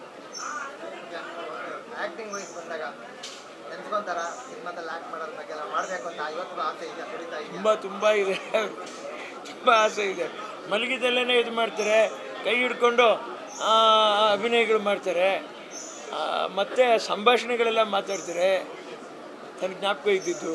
ಆ್ಯಕ್ಟಿಂಗ್ ವೈಸ್ ಬಂದಾಗ ನೆನ್ಸ್ಕೊಂತಾರ ಸಿನಿಮಾದಲ್ಲಿ ಆ್ಯಕ್ಟ್ ಮಾಡೋದ್ರ ಬಗ್ಗೆ ಎಲ್ಲ ಮಾಡಬೇಕು ಅಂತ ಇವತ್ತು ಆಸೆ ಇದೆ ಕುಡಿತಾ ಇದೆ ತುಂಬ ತುಂಬ ಇದೆ ತುಂಬ ಆಸೆ ಇದೆ ಮಲಗಿದಲ್ಲೇ ಇದು ಮಾಡ್ತಾರೆ ಕೈ ಹಿಡ್ಕೊಂಡು ಆ, ಅಭಿನಯಗಳು ಮಾಡ್ತಾರೆ ಆ, ಮತ್ತೆ ಸಂಭಾಷಣೆಗಳೆಲ್ಲ ಮಾತಾಡ್ತಾರೆ ತನಗೆ ಜ್ಞಾಪಕ ಇದ್ದಿದ್ದು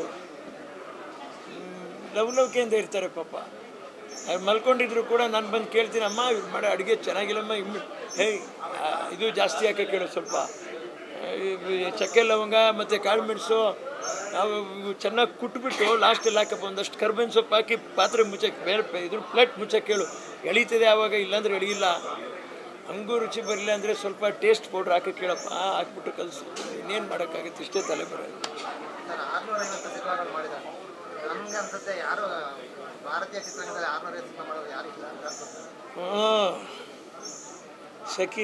ಲವಲವಿಕೆಯಿಂದ ಇರ್ತಾರೆ ಪಾಪ ಅವ್ರು ಮಲ್ಕೊಂಡಿದ್ರು ಕೂಡ ನಾನು ಬಂದು ಕೇಳ್ತೀನಿ ಅಮ್ಮ ಇವ್ರು ಮಾಡೋ ಅಡುಗೆ ಚೆನ್ನಾಗಿಲ್ಲಮ್ಮ ಇಮ್ಮಿ ಹೇಯ್ ಆ, ಇದು ಜಾಸ್ತಿ ಯಾಕೆ ಕೇಳೋ ಸ್ವಲ್ಪ ಆ, ಈ ಚಕ್ಕೆ ಲವಂಗ ಮತ್ತು ಕಾಳು ಮೆಣಸು ನಾವು ಇವು ಚೆನ್ನಾಗಿ ಕುಟ್ಬಿಟ್ಟು ಲಾಸ್ಟಲ್ಲಿ ಹಾಕಪ್ಪ ಒಂದಷ್ಟು ಕರ್ಬೇವಿನ ಸೊಪ್ಪು ಹಾಕಿ ಪಾತ್ರೆ ಮುಚ್ಚಕ್ಕೆ ಬೇರೆ ಪ- ಇದ್ರ ಪ್ಲೇಟ್ ಮುಚ್ಚಕ್ಕೆ ಕೇಳು ಎಳೀತದೆ ಆವಾಗ ಇಲ್ಲಾಂದ್ರೆ ಎಳೆಯಿಲ್ಲ ಹಂಗೂ ರುಚಿ ಬರಲಿಲ್ಲ ಅಂದರೆ ಸ್ವಲ್ಪ ಟೇಸ್ಟ್ ಪೌಡ್ರ್ ಹಾಕಕ್ಕೆ ಕೇಳಪ್ಪ ಹಾಕ್ಬಿಟ್ಟು ಕಲಿಸು ಇನ್ನೇನು ಮಾಡೋಕ್ಕಾಗುತ್ತೆ ಇಷ್ಟೇ ತಲೆ ಬರೋದು ಸರ್ ಆರ್ನೂರ ಐವತ್ತು ಸಿನಿಮಾಗಳು ಮಾಡಿದ್ದಾರೆ ನಮ್ಗೆ ಅನ್ಸುತ್ತೆ ಯಾರು ಭಾರತೀಯ ಚಿತ್ರರಂಗದಲ್ಲಿ ಆರ್ನೂರ ಐವತ್ತು ಸಿನಿಮಾ ಮಾಡೋರು ಯಾರು ಇಲ್ಲ ಅಂತ ಅನ್ಸುತ್ತೆ ಹಾಂ ಸಖಿ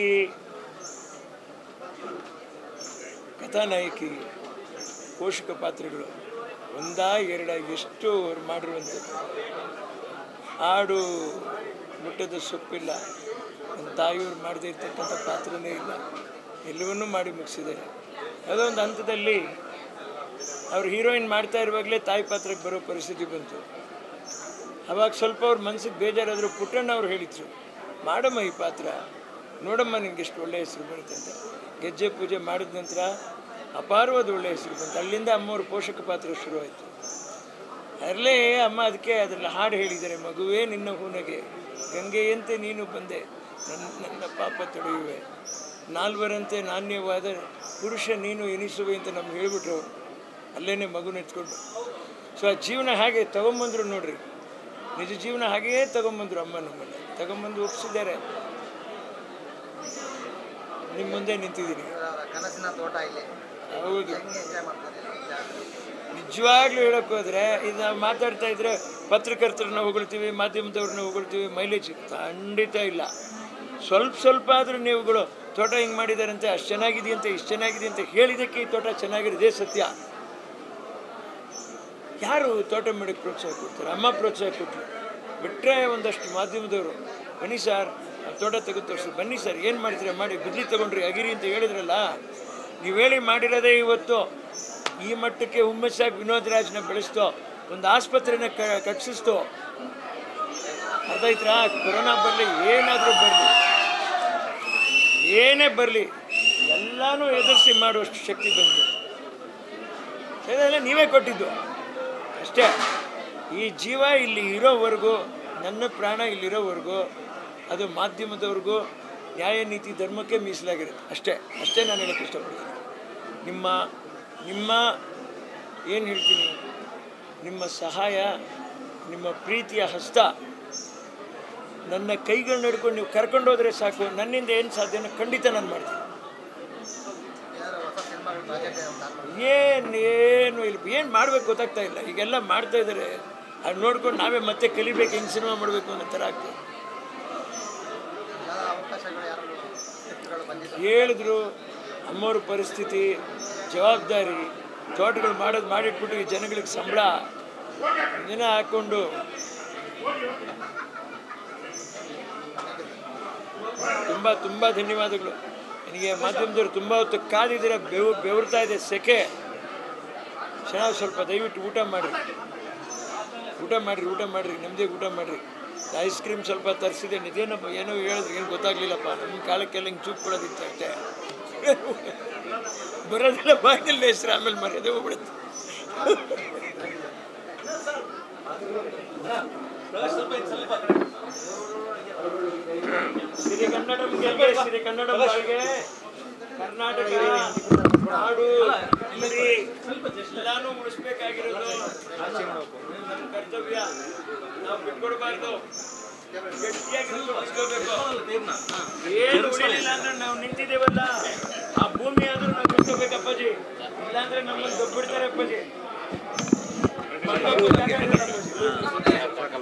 ಕಥಾನಾಯಕಿ ಪೋಷಕ ಪಾತ್ರಗಳು ಒಂದ ಎರಡ ಎಷ್ಟು ಅವ್ರು ಮಾಡಿರುವಂಥದ್ದು ಹಾಡು ಮುಟ್ಟದ ಸೊಪ್ಪಿಲ್ಲ ನನ್ನ ತಾಯಿಯವ್ರು ಮಾಡದೇ ಇರ್ತಕ್ಕಂಥ ಪಾತ್ರನೇ ಇಲ್ಲ ಎಲ್ಲವನ್ನೂ ಮಾಡಿ ಮುಗಿಸಿದ್ದಾರೆ ಯಾವುದೋ ಒಂದು ಹಂತದಲ್ಲಿ ಅವ್ರು ಹೀರೋಯಿನ್ ಮಾಡ್ತಾ ಇರುವಾಗಲೇ ತಾಯಿ ಪಾತ್ರಕ್ಕೆ ಬರೋ ಪರಿಸ್ಥಿತಿ ಬಂತು ಅವಾಗ ಸ್ವಲ್ಪ ಅವ್ರ ಮನಸ್ಸಿಗೆ ಬೇಜಾರಾದರೂ ಪುಟ್ಟಣ್ಣ ಅವ್ರು ಹೇಳಿದ್ರು ಮಾಡಮ್ಮ ಈ ಪಾತ್ರ ನೋಡಮ್ಮ ನಿಂಗೆ ಎಷ್ಟು ಒಳ್ಳೆಯ ಹೆಸರು ಬರುತ್ತೆ ಅಂತ ಗೆಜ್ಜೆ ಪೂಜೆ ಮಾಡಿದ ನಂತರ ಅಪಾರವಾದ ಒಳ್ಳೆಯ ಹೆಸರು ಬಂತು ಅಲ್ಲಿಂದ ಅಮ್ಮವ್ರ ಪೋಷಕ ಪಾತ್ರ ಶುರುವಾಯಿತು ಅಲ್ಲೇ ಅಮ್ಮ ಅದಕ್ಕೆ ಅದರಲ್ಲಿ ಹಾಡು ಹೇಳಿದ್ದಾರೆ ಮಗುವೇ ನಿನ್ನ ಹೂನಗೆ ಗಂಗೆಯಂತೆ ನೀನು ಬಂದೆ ನನ್ನ ನನ್ನ ಪಾಪ ತೊಳೆಯುವೆ ನಾಲ್ವರಂತೆ ನಾಣ್ಯವಾದ ಪುರುಷ ನೀನು ಎನಿಸುವೆ ಅಂತ ನಮ್ಗೆ ಹೇಳ್ಬಿಟ್ರು ಅವರು ಅಲ್ಲೇ ಮಗುನ ಎತ್ಕೊಂಡು ಸೊ ಆ ಜೀವನ ಹಾಗೆ ತಗೊಂಬಂದ್ರು ನೋಡ್ರಿ ನಿಜ ಜೀವನ ಹಾಗೆಯೇ ತಗೊಂಬಂದ್ರು ಅಮ್ಮ ನಮ್ಮನ್ನು ತಗೊಂಬಂದು ಒಪ್ಸಿದ್ದಾರೆ ನಿಮ್ಮ ಮುಂದೆ ನಿಂತಿದ್ದೀನಿ ಅವರ ಕನಸಿನ ತೋಟ ಇಲ್ಲಿ ಹೌದು ಹೆಂಗೆ ಎಂಜಾಯ್ ಮಾಡ್ತಾರೆ ನಿಜವಾಗ್ಲೂ ಹೇಳಕ್ ಹೋದ್ರೆ ಇದು ನಾವು ಮಾತಾಡ್ತಾ ಇದ್ರೆ ಪತ್ರಕರ್ತರನ್ನ ಹೊಗಳ್ತೀವಿ ಮಾಧ್ಯಮದವ್ರನ್ನ ಹೊಗಳ್ತೀವಿ ಮೈಲೇಜ್ ಖಂಡಿತ ಇಲ್ಲ ಸ್ವಲ್ಪ ಸ್ವಲ್ಪ ಆದರೂ ನೀವುಗಳು ತೋಟ ಹಿಂಗೆ ಮಾಡಿದಾರಂತೆ ಅಷ್ಟು ಚೆನ್ನಾಗಿದೆಯಂತೆ ಇಷ್ಟು ಚೆನ್ನಾಗಿದೆ ಹೇಳಿದ್ದಕ್ಕೆ ಈ ತೋಟ ಚೆನ್ನಾಗಿರೋದೇ ಸತ್ಯ ಯಾರು ತೋಟ ಮಾಡಕ್ಕೆ ಪ್ರೋತ್ಸಾಹ ಕೊಡ್ತಾರೆ ಅಮ್ಮ ಪ್ರೋತ್ಸಾಹ ಕೊಟ್ಟರು ಬಿಟ್ಟರೆ ಒಂದಷ್ಟು ಮಾಧ್ಯಮದವರು ಬನ್ನಿ ಸರ್ ಆ ತೋಟ ತೆಗೆದು ತೋರಿಸಿ ಬನ್ನಿ ಸರ್ ಏನು ಮಾಡ್ತೀರಾ ಮಾಡಿ ಬಿದ್ಲಿ ತಗೊಂಡ್ರಿ ಅಗಿರಿ ಅಂತ ಹೇಳಿದ್ರಲ್ಲ ನೀವು ಹೇಳಿ ಮಾಡಿರೋದೇ ಇವತ್ತು ಈ ಮಟ್ಟಕ್ಕೆ ಹುಮ್ಮಸ್ಸಾಗಿ ವಿನೋದ್ ರಾಜ್ನ ಬೆಳೆಸ್ತೋ ಒಂದು ಆಸ್ಪತ್ರೆನ ಕ ಕಟ್ಸಿಸ್ತೋ ಅರ್ಥ ಆಯ್ತಾ ಕೊರೋನಾ ಬರಲಿ ಏನಾದರೂ ಬರಲಿ ಏನೇ ಬರಲಿ ಎಲ್ಲನೂ ಎದುರಿಸಿ ಮಾಡುವಷ್ಟು ಶಕ್ತಿ ಬಂದು ಇದೆಲ್ಲ ನೀವೇ ಕೊಟ್ಟಿದ್ದು ಅಷ್ಟೇ ಈ ಜೀವ ಇಲ್ಲಿ ಇರೋವರೆಗೂ ನನ್ನ ಪ್ರಾಣ ಇಲ್ಲಿರೋವರೆಗೂ ಅದು ಮಾಧ್ಯಮದವ್ರಿಗೂ ನ್ಯಾಯ ನೀತಿ ಧರ್ಮಕ್ಕೆ ಮೀಸಲಾಗಿರುತ್ತೆ ಅಷ್ಟೇ ಅಷ್ಟೇ ನಾನು ಹೇಳಕ್ಕೆ ಇಷ್ಟಪಡ್ತೀನಿ ನಿಮ್ಮ ನಿಮ್ಮ ಏನು ಹೇಳ್ತೀನಿ ನಿಮ್ಮ ಸಹಾಯ ನಿಮ್ಮ ಪ್ರೀತಿಯ ಹಸ್ತ ನನ್ನ ಕೈಗಳನ್ನ ಹಿಡ್ಕೊಂಡು ನೀವು ಕರ್ಕೊಂಡು ಹೋದರೆ ಸಾಕು ನನ್ನಿಂದ ಏನು ಸಾಧ್ಯನೋ ಖಂಡಿತ ನಾನು ಮಾಡ್ತೀನಿ ಏನಾದ್ರು ಹೊಸ ಸಿನಿಮಾಗಳು ಪ್ರಾಜೆಕ್ಟ್ ಅಂತ ಏನು ಏನು ಇಲ್ಲ ಏನು ಮಾಡಬೇಕು ಗೊತ್ತಾಗ್ತಾ ಇಲ್ಲ ಈಗೆಲ್ಲ ಮಾಡ್ತಾ ಇದ್ದಾರೆ ಅದು ನೋಡ್ಕೊಂಡು ನಾವೇ ಮತ್ತೆ ಕಲಿಬೇಕು ಹೆಂಗೆ ಸಿನಿಮಾ ಮಾಡಬೇಕು ಅನ್ನೋ ಥರ ಆಗ್ತದೆ ಯಾವ ಅವಕಾಶಗಳು ಯಾರು ಸ್ಕ್ರಿಪ್ಟ್ಗಳು ಬಂದಿದ್ದು ಹೇಳಿದ್ರು ಅಮ್ಮವ್ರ ಪರಿಸ್ಥಿತಿ ಜವಾಬ್ದಾರಿ ತೋಟಗಳು ಮಾಡೋದು ಮಾಡಿಟ್ಬಿಟ್ಟು ಈ ಜನಗಳಿಗೆ ಸಂಬಳ ಇದನ್ನ ಹಾಕ್ಕೊಂಡು ತುಂಬ ತುಂಬ ಧನ್ಯವಾದಗಳು ನನಗೆ ಮಾಧ್ಯಮದವರು ತುಂಬ ಹೊತ್ತು ಕಾದಿದ್ದೀರ ಬೆವ್ ಬೆವರ್ತಾ ಇದೆ ಸೆಕೆ ಚೆನ್ನಾಗಿ ಸ್ವಲ್ಪ ದಯವಿಟ್ಟು ಊಟ ಮಾಡಿರಿ ಊಟ ಮಾಡಿರಿ ಊಟ ಮಾಡಿರಿ ನೆಮ್ಮದಿಗೆ ಊಟ ಮಾಡಿರಿ ಐಸ್ ಕ್ರೀಮ್ ಸ್ವಲ್ಪ ತರಿಸಿದೆ ಇದೇನಪ್ಪ ಏನೋ ಹೇಳಿದ್ರೆ ಏನು ಗೊತ್ತಾಗ್ಲಿಲ್ಲಪ್ಪ ನಮ್ಮ ಕಾಲಕ್ಕೆಲ್ಲ ಹಿಂಗೆ ಚೂಪ್ ಕೊಡೋದಿತ್ತು ಅಷ್ಟೇ ಬರೋದಿಲ್ಲ ಬಾಯಿನಲ್ಲಿ ಹೆಸರು ಆಮೇಲೆ ಮರ್ಯಾದೆ ಹೋಗ್ಬಿಡುತ್ತೆ ಸಿರಿ ಕನ್ನಡಂ ಗೆಲ್ಗೆ ಸಿರಿ ಕನ್ನಡಂ ಬಾಳ್ಗೆ ಕರ್ನಾಟಕ ನಾಡು ಇಲ್ಲಿ ಎಲ್ಲಾನು ಉಳಿಸ್ಬೇಕಾಗಿರೋದು ನಮ್ಮ ಕರ್ತವ್ಯ ನಾವು ಬಿಟ್ಕೊಡ್ಬಾರ್ದು ಗಟ್ಟಿಯಾಗಿ ಉಳಿಸ್ಕೋಬೇಕು. ಏನು ಉಳಿಲಿಲ್ಲ ಅಂದ್ರೆ ನಾವು ನಿಂತಿದ್ದೇವಲ್ಲ ಆ ಭೂಮಿ ಆದ್ರೂ ನಾವು ಕಟ್ಕೋಬೇಕು ಅಪ್ಪಾಜಿ ಇಲ್ಲಾಂದ್ರೆ ನಮ್ಮನ್ನು ದೊಬ್ಬಿಡ್ತಾರೆ ಅಪ್ಪಾಜಿ ಮತ್ತೊಬ್ಬರು ಜಾಗ ಇಲ್ಲ ಅಪ್ಪಾಜಿ.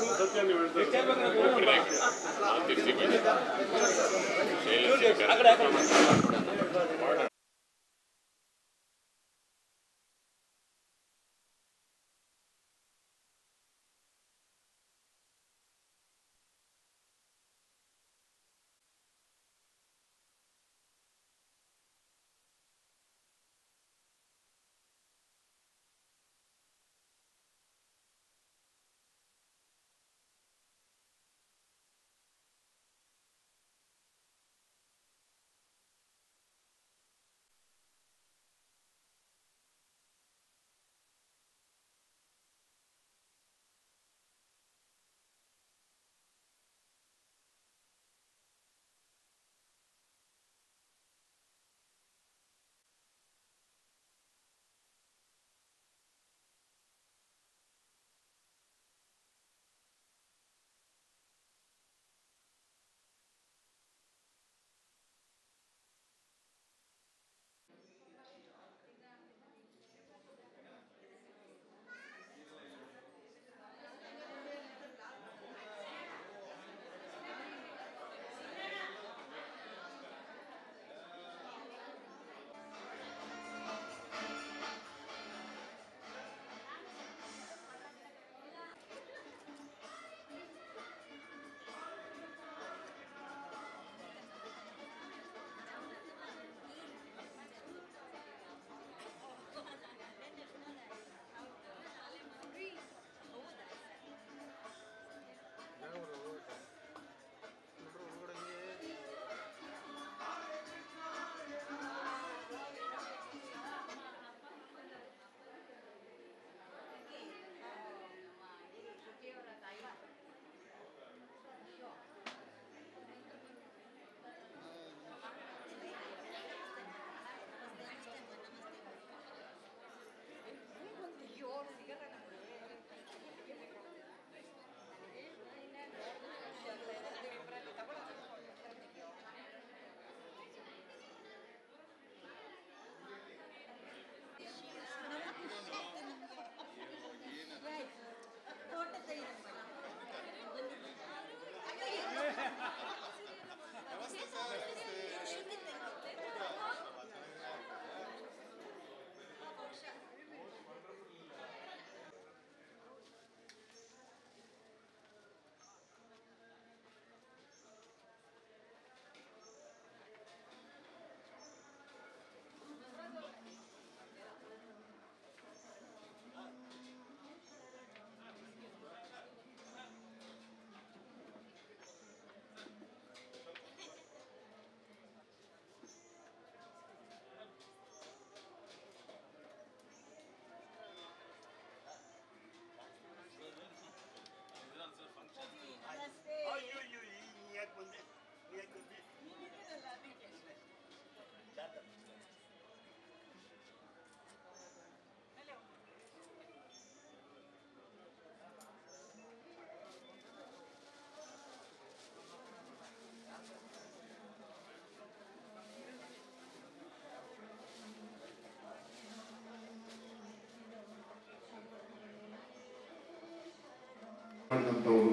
ಮಾಡಿದಂಥವರು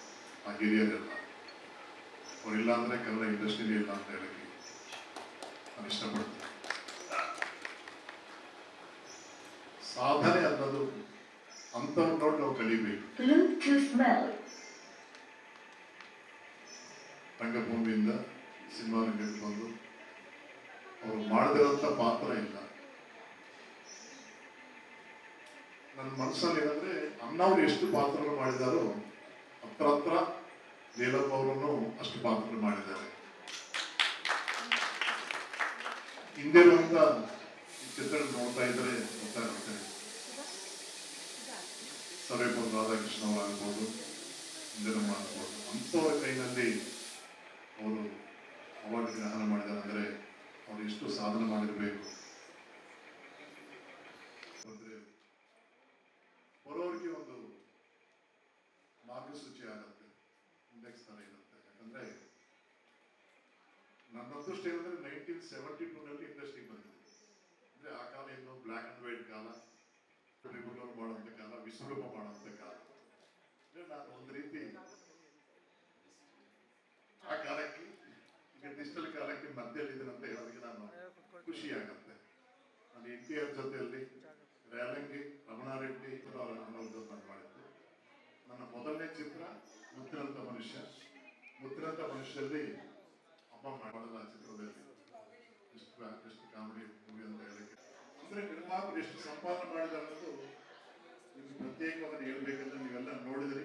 ಆ ಹಿರಿಯರೆಲ್ಲ ಅವರಿಲ್ಲ ಅಂದರೆ ಕನ್ನಡ ಇಂಡಸ್ಟ್ರಿನೇ ಇಲ್ಲ ಅಂತ ಹೇಳಕ್ಕೆ ನಾನು ಇಷ್ಟಪಡ್ತೀನಿ ಸಾಧನೆ ಅನ್ನೋದು ಅಂಥವ್ರು ನೋಡಿ ನಾವು ಕಲಿಬೇಕು ರಂಗಭೂಮಿಯಿಂದ ಸಿನಿಮಾ ರಂಗಕ್ಕೆ ಬಂದು ಅವರು ಮಾಡದಿರೋಂಥ ಪಾತ್ರ ಇಲ್ಲ ನನ್ನ ಮನಸ್ಸಲ್ಲಿ ಏನಂದ್ರೆ ಅಣ್ಣವ್ರು ಎಷ್ಟು ಪಾತ್ರಗಳು ಮಾಡಿದಾರೋ ಹತ್ರ ಹತ್ರ ನೀಲಪ್ಪ ಅವರನ್ನು ಅಷ್ಟು ಪಾತ್ರಗಳು ಮಾಡಿದ್ದಾರೆ ಹಿಂದೆ ಇರುವಂತ ಈ ಚಿತ್ರ ನೋಡ್ತಾ ಇದ್ರೆ ಗೊತ್ತಾಗುತ್ತೆ ಸರ್ವೇಪುರ ರಾಧಾಕೃಷ್ಣ ಅವರಾಗ್ಬೋದು ಇಂದಿರಮ್ಮ ಆಗ್ಬೋದು ಅಂಥವ್ರ ಕೈನಲ್ಲಿ ಅವರು ಅವಾರ್ಡ್ ಗ್ರಹಣ ಮಾಡಿದ್ದಾರೆ ಅಂದರೆ ಅವ್ರು ಎಷ್ಟು ಸಾಧನೆ ಮಾಡಿರಬೇಕು ಅಂದ್ರೆ ಬರೋರಿಗೆ ಒಂದು ಮಾರ್ಗಸೂಚಿ ಆಗತ್ತೆ ಅದೃಷ್ಟ ಏನಂದ್ರೆ ನೈನ್ಟೀನ್ ಸೆವೆಂಟಿ ಟೂನಲ್ಲಿ ಇಂಡಸ್ಟ್ರಿಗೆ ಬಂದಿದೆ ಅಂದರೆ ಆ ಕಾಲ ಇನ್ನು ಬ್ಲ್ಯಾಕ್ ಆ್ಯಂಡ್ ವೈಟ್ ಕಾಲ ರೆಗ್ಯುಲರ್ ಮಾಡುವಂಥ ಕಾಲ ವಿಶ್ವರೂಪ ಮಾಡುವಂಥ ಕಾಲ ಅಂದ್ರೆ ನಾನು ಒಂದು ರೀತಿ ಆ ಕಾಲಕ್ಕೆ ಈಗ ಡಿಜಿಟಲ್ ಕಾಲಕ್ಕೆ ಮಧ್ಯದಲ್ಲಿದ್ದೀನಿ ಅಂತ ಹೇಳೋದಕ್ಕೆ ನಾನು ಖುಷಿ ಆಗತ್ತೆ ನಾನು ಎನ್ ಟಿ ಆರ್ ಜೊತೆಯಲ್ಲಿ ರೇಲಂಗಿ ರಮಣಾರೆಡ್ಡಿ ಅವರ ಜೊತೆ ನಾನು ಮಾಡಿದ್ದೆ ನನ್ನ ಮೊದಲನೇ ಚಿತ್ರ ಮುತ್ತಿನಂತ ಮನುಷ್ಯ ಮುತ್ತಿನಂತ ಮನುಷ್ಯರಲ್ಲಿ ಅಪ್ಪ ಮಾಡೋದ ಚಿತ್ರದಲ್ಲಿ ಎಷ್ಟು ಎಷ್ಟು ಕಾಮಿಡಿ ಮೂವಿ ಅಂತ ಹೇಳಕ್ಕೆ ಅಂದ್ರೆ ನಿರ್ಮಾಪಕರು ಎಷ್ಟು ಸಂಪಾದನೆ ಮಾಡಿದ ಅನ್ನೋದು ನಿಮ್ಗೆ ಪ್ರತ್ಯೇಕವಾಗಿ ಹೇಳ್ಬೇಕಂದ್ರೆ ನೀವೆಲ್ಲ ನೋಡಿದ್ರಿ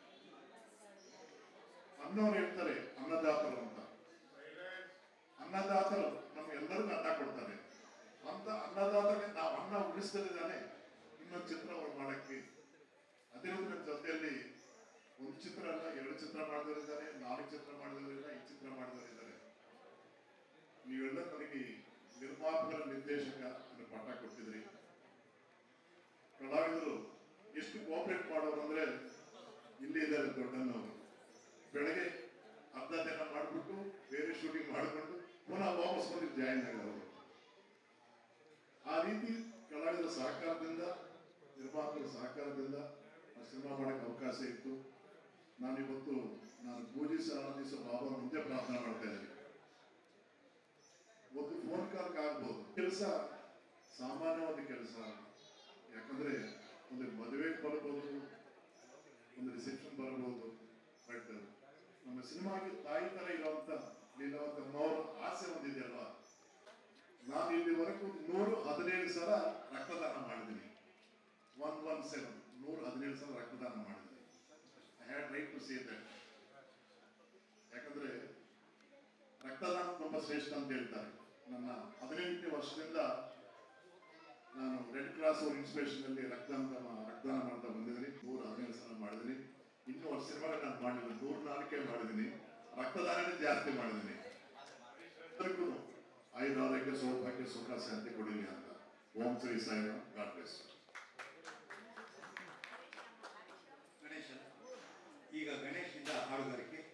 ಅನ್ನೋರು ಹೇಳ್ತಾರೆ ಅನ್ನದಾತರು ಅಂತ ಅನ್ನದಾತರು ನಮ್ಗೆಲ್ಲರಿಗೂ ಅನ್ನ ಕೊಡ್ತಾರೆ ಅಂತ ಅನ್ನದಾತರಿಗೆ ನಾವು ಅನ್ನ ಉಳಿಸ್ತಿದ್ದಾನೆ ಇನ್ನೊಂದು ಚಿತ್ರ ಅವ್ರು ಮಾಡಕ್ಕೆ ಅದೇ ರೀತಿ ನನ್ನ ಜೊತೆಯಲ್ಲಿ ಒಂದು ಚಿತ್ರ ಅಲ್ಲ ಎರಡು ಚಿತ್ರ ಮಾಡಿದವರಿದ್ದಾರೆ ನಾಲ್ಕು ಚಿತ್ರ ಮಾಡಿದವರಿದ್ದಾರೆ ಐದು ಚಿತ್ರ ಮಾಡಿದವರಿದ್ದಾರೆ ನೀವೆಲ್ಲ ನನಗೆ ನಿರ್ಮಾಪಕರ ನಿರ್ದೇಶಕ ಅನ್ನೋ ಪಟ್ಟ ಕೊಟ್ಟಿದ್ರಿ ಕಲಾವಿದರು ಎಷ್ಟು ಕೋಆಪರೇಟ್ ಮಾಡೋರು ಅಂದ್ರೆ ಇಲ್ಲಿ ಇದ್ದಾರೆ ದೊಡ್ಡನ್ನವರು ಬೆಳಗ್ಗೆ ಅರ್ಧ ದಿನ ಮಾಡಿಬಿಟ್ಟು ಬೇರೆ ಶೂಟಿಂಗ್ ಮಾಡಿಕೊಂಡು ಪುನಃ ವಾಪಸ್ ಬಂದು ಜಾಯಿನ್ ಆಗೋರು ಆ ರೀತಿ ಕಲಾವಿದರ ಸಹಕಾರದಿಂದ ನಿರ್ಮಾಪಕರ ಸಹಕಾರದಿಂದ ಆ ಸಿನಿಮಾ ಮಾಡಕ್ಕೆ ಅವಕಾಶ ಇತ್ತು ನಾನಿವತ್ತು ನಾನು ಪೂಜಿಸಿ ಆನಂದಿಸೋ ಬಾಬಾ ಮುಂದೆ ಪ್ರಾರ್ಥನೆ ಮಾಡ್ತಾ ಇದ್ದೀನಿ ಒಂದು ಫೋನ್ ಕಾಲ್ ಆಗ್ಬೋದು ಕೆಲಸ ಸಾಮಾನ್ಯವಾದ ಕೆಲಸ ಯಾಕಂದ್ರೆ ಒಂದು ಮದುವೆಗೆ ಬರ್ಬೋದು ಒಂದು ರಿಸೆಪ್ಷನ್ ಬರ್ಬೋದು ಬಟ್ ನಮ್ಮ ಸಿನಿಮಾಗೆ ತಾಯಿ ತರ ಇರುವಂತ ಲೀಲಾವತಿ ಅಮ್ಮವ್ರ ಆಸೆ ಒಂದಿದೆಯಲ್ವಾ ನಾನು ಇಲ್ಲಿವರೆಗೂ ನೂರು ಹದಿನೇಳು ಸಲ ರಕ್ತದಾನ ಮಾಡಿದ್ದೀನಿ ಒನ್ ಒನ್ ಸೆವೆನ್ ನೂರ ಹದಿನೇಳು ಸಲ ರಕ್ತದಾನ ಮಾಡಿದ್ದೀನಿ I had right to say that ಯಾಕಂದ್ರೆ ರಕ್ತದಾನ ತುಂಬ ಶ್ರೇಷ್ಠ ಅಂತ ಹೇಳ್ತಾರೆ ನನ್ನ ಹದಿನೆಂಟನೇ ವರ್ಷದಿಂದ ನಾನು ರೆಡ್ ಕ್ರಾಸ್ ಅವ್ರ ಇನ್ಸ್ಪಿರೇಷನ್ ಅಲ್ಲಿ ರಕ್ತದಾನ ರಕ್ತದಾನ ಮಾಡ್ತಾ ಬಂದಿದ್ದೀನಿ ನೂರ ಹದಿನೇಳು ಸಲ ಮಾಡಿದ್ದೀನಿ ಇನ್ನೂ ವರ್ಷ ಸಿನಿಮಾಗಳು ನಾನು ಮಾಡಿಲ್ಲ ನೂರ ನಾಲ್ಕೇ ಮಾಡಿದ್ದೀನಿ ರಕ್ತದಾನನೇ ಜಾಸ್ತಿ ಮಾಡಿದ್ದೀನಿ ಎಲ್ಲರಿಗೂ ಐದು ಆರೋಗ್ಯ ಸೌಭಾಗ್ಯ ಸುಖ ಶಾಂತಿ ಕೊಡಲಿ ಅಂತ ಓಂ ಶ್ರೀ ಸಾಯಿರಾಮ್ ಗಾಡ್ ಬ್ಲೆಸ್ ಗಣೇಶನ್ ಈಗ ಗಣೇಶಿಂದ ಹಾಡುಗಾರಿಕೆ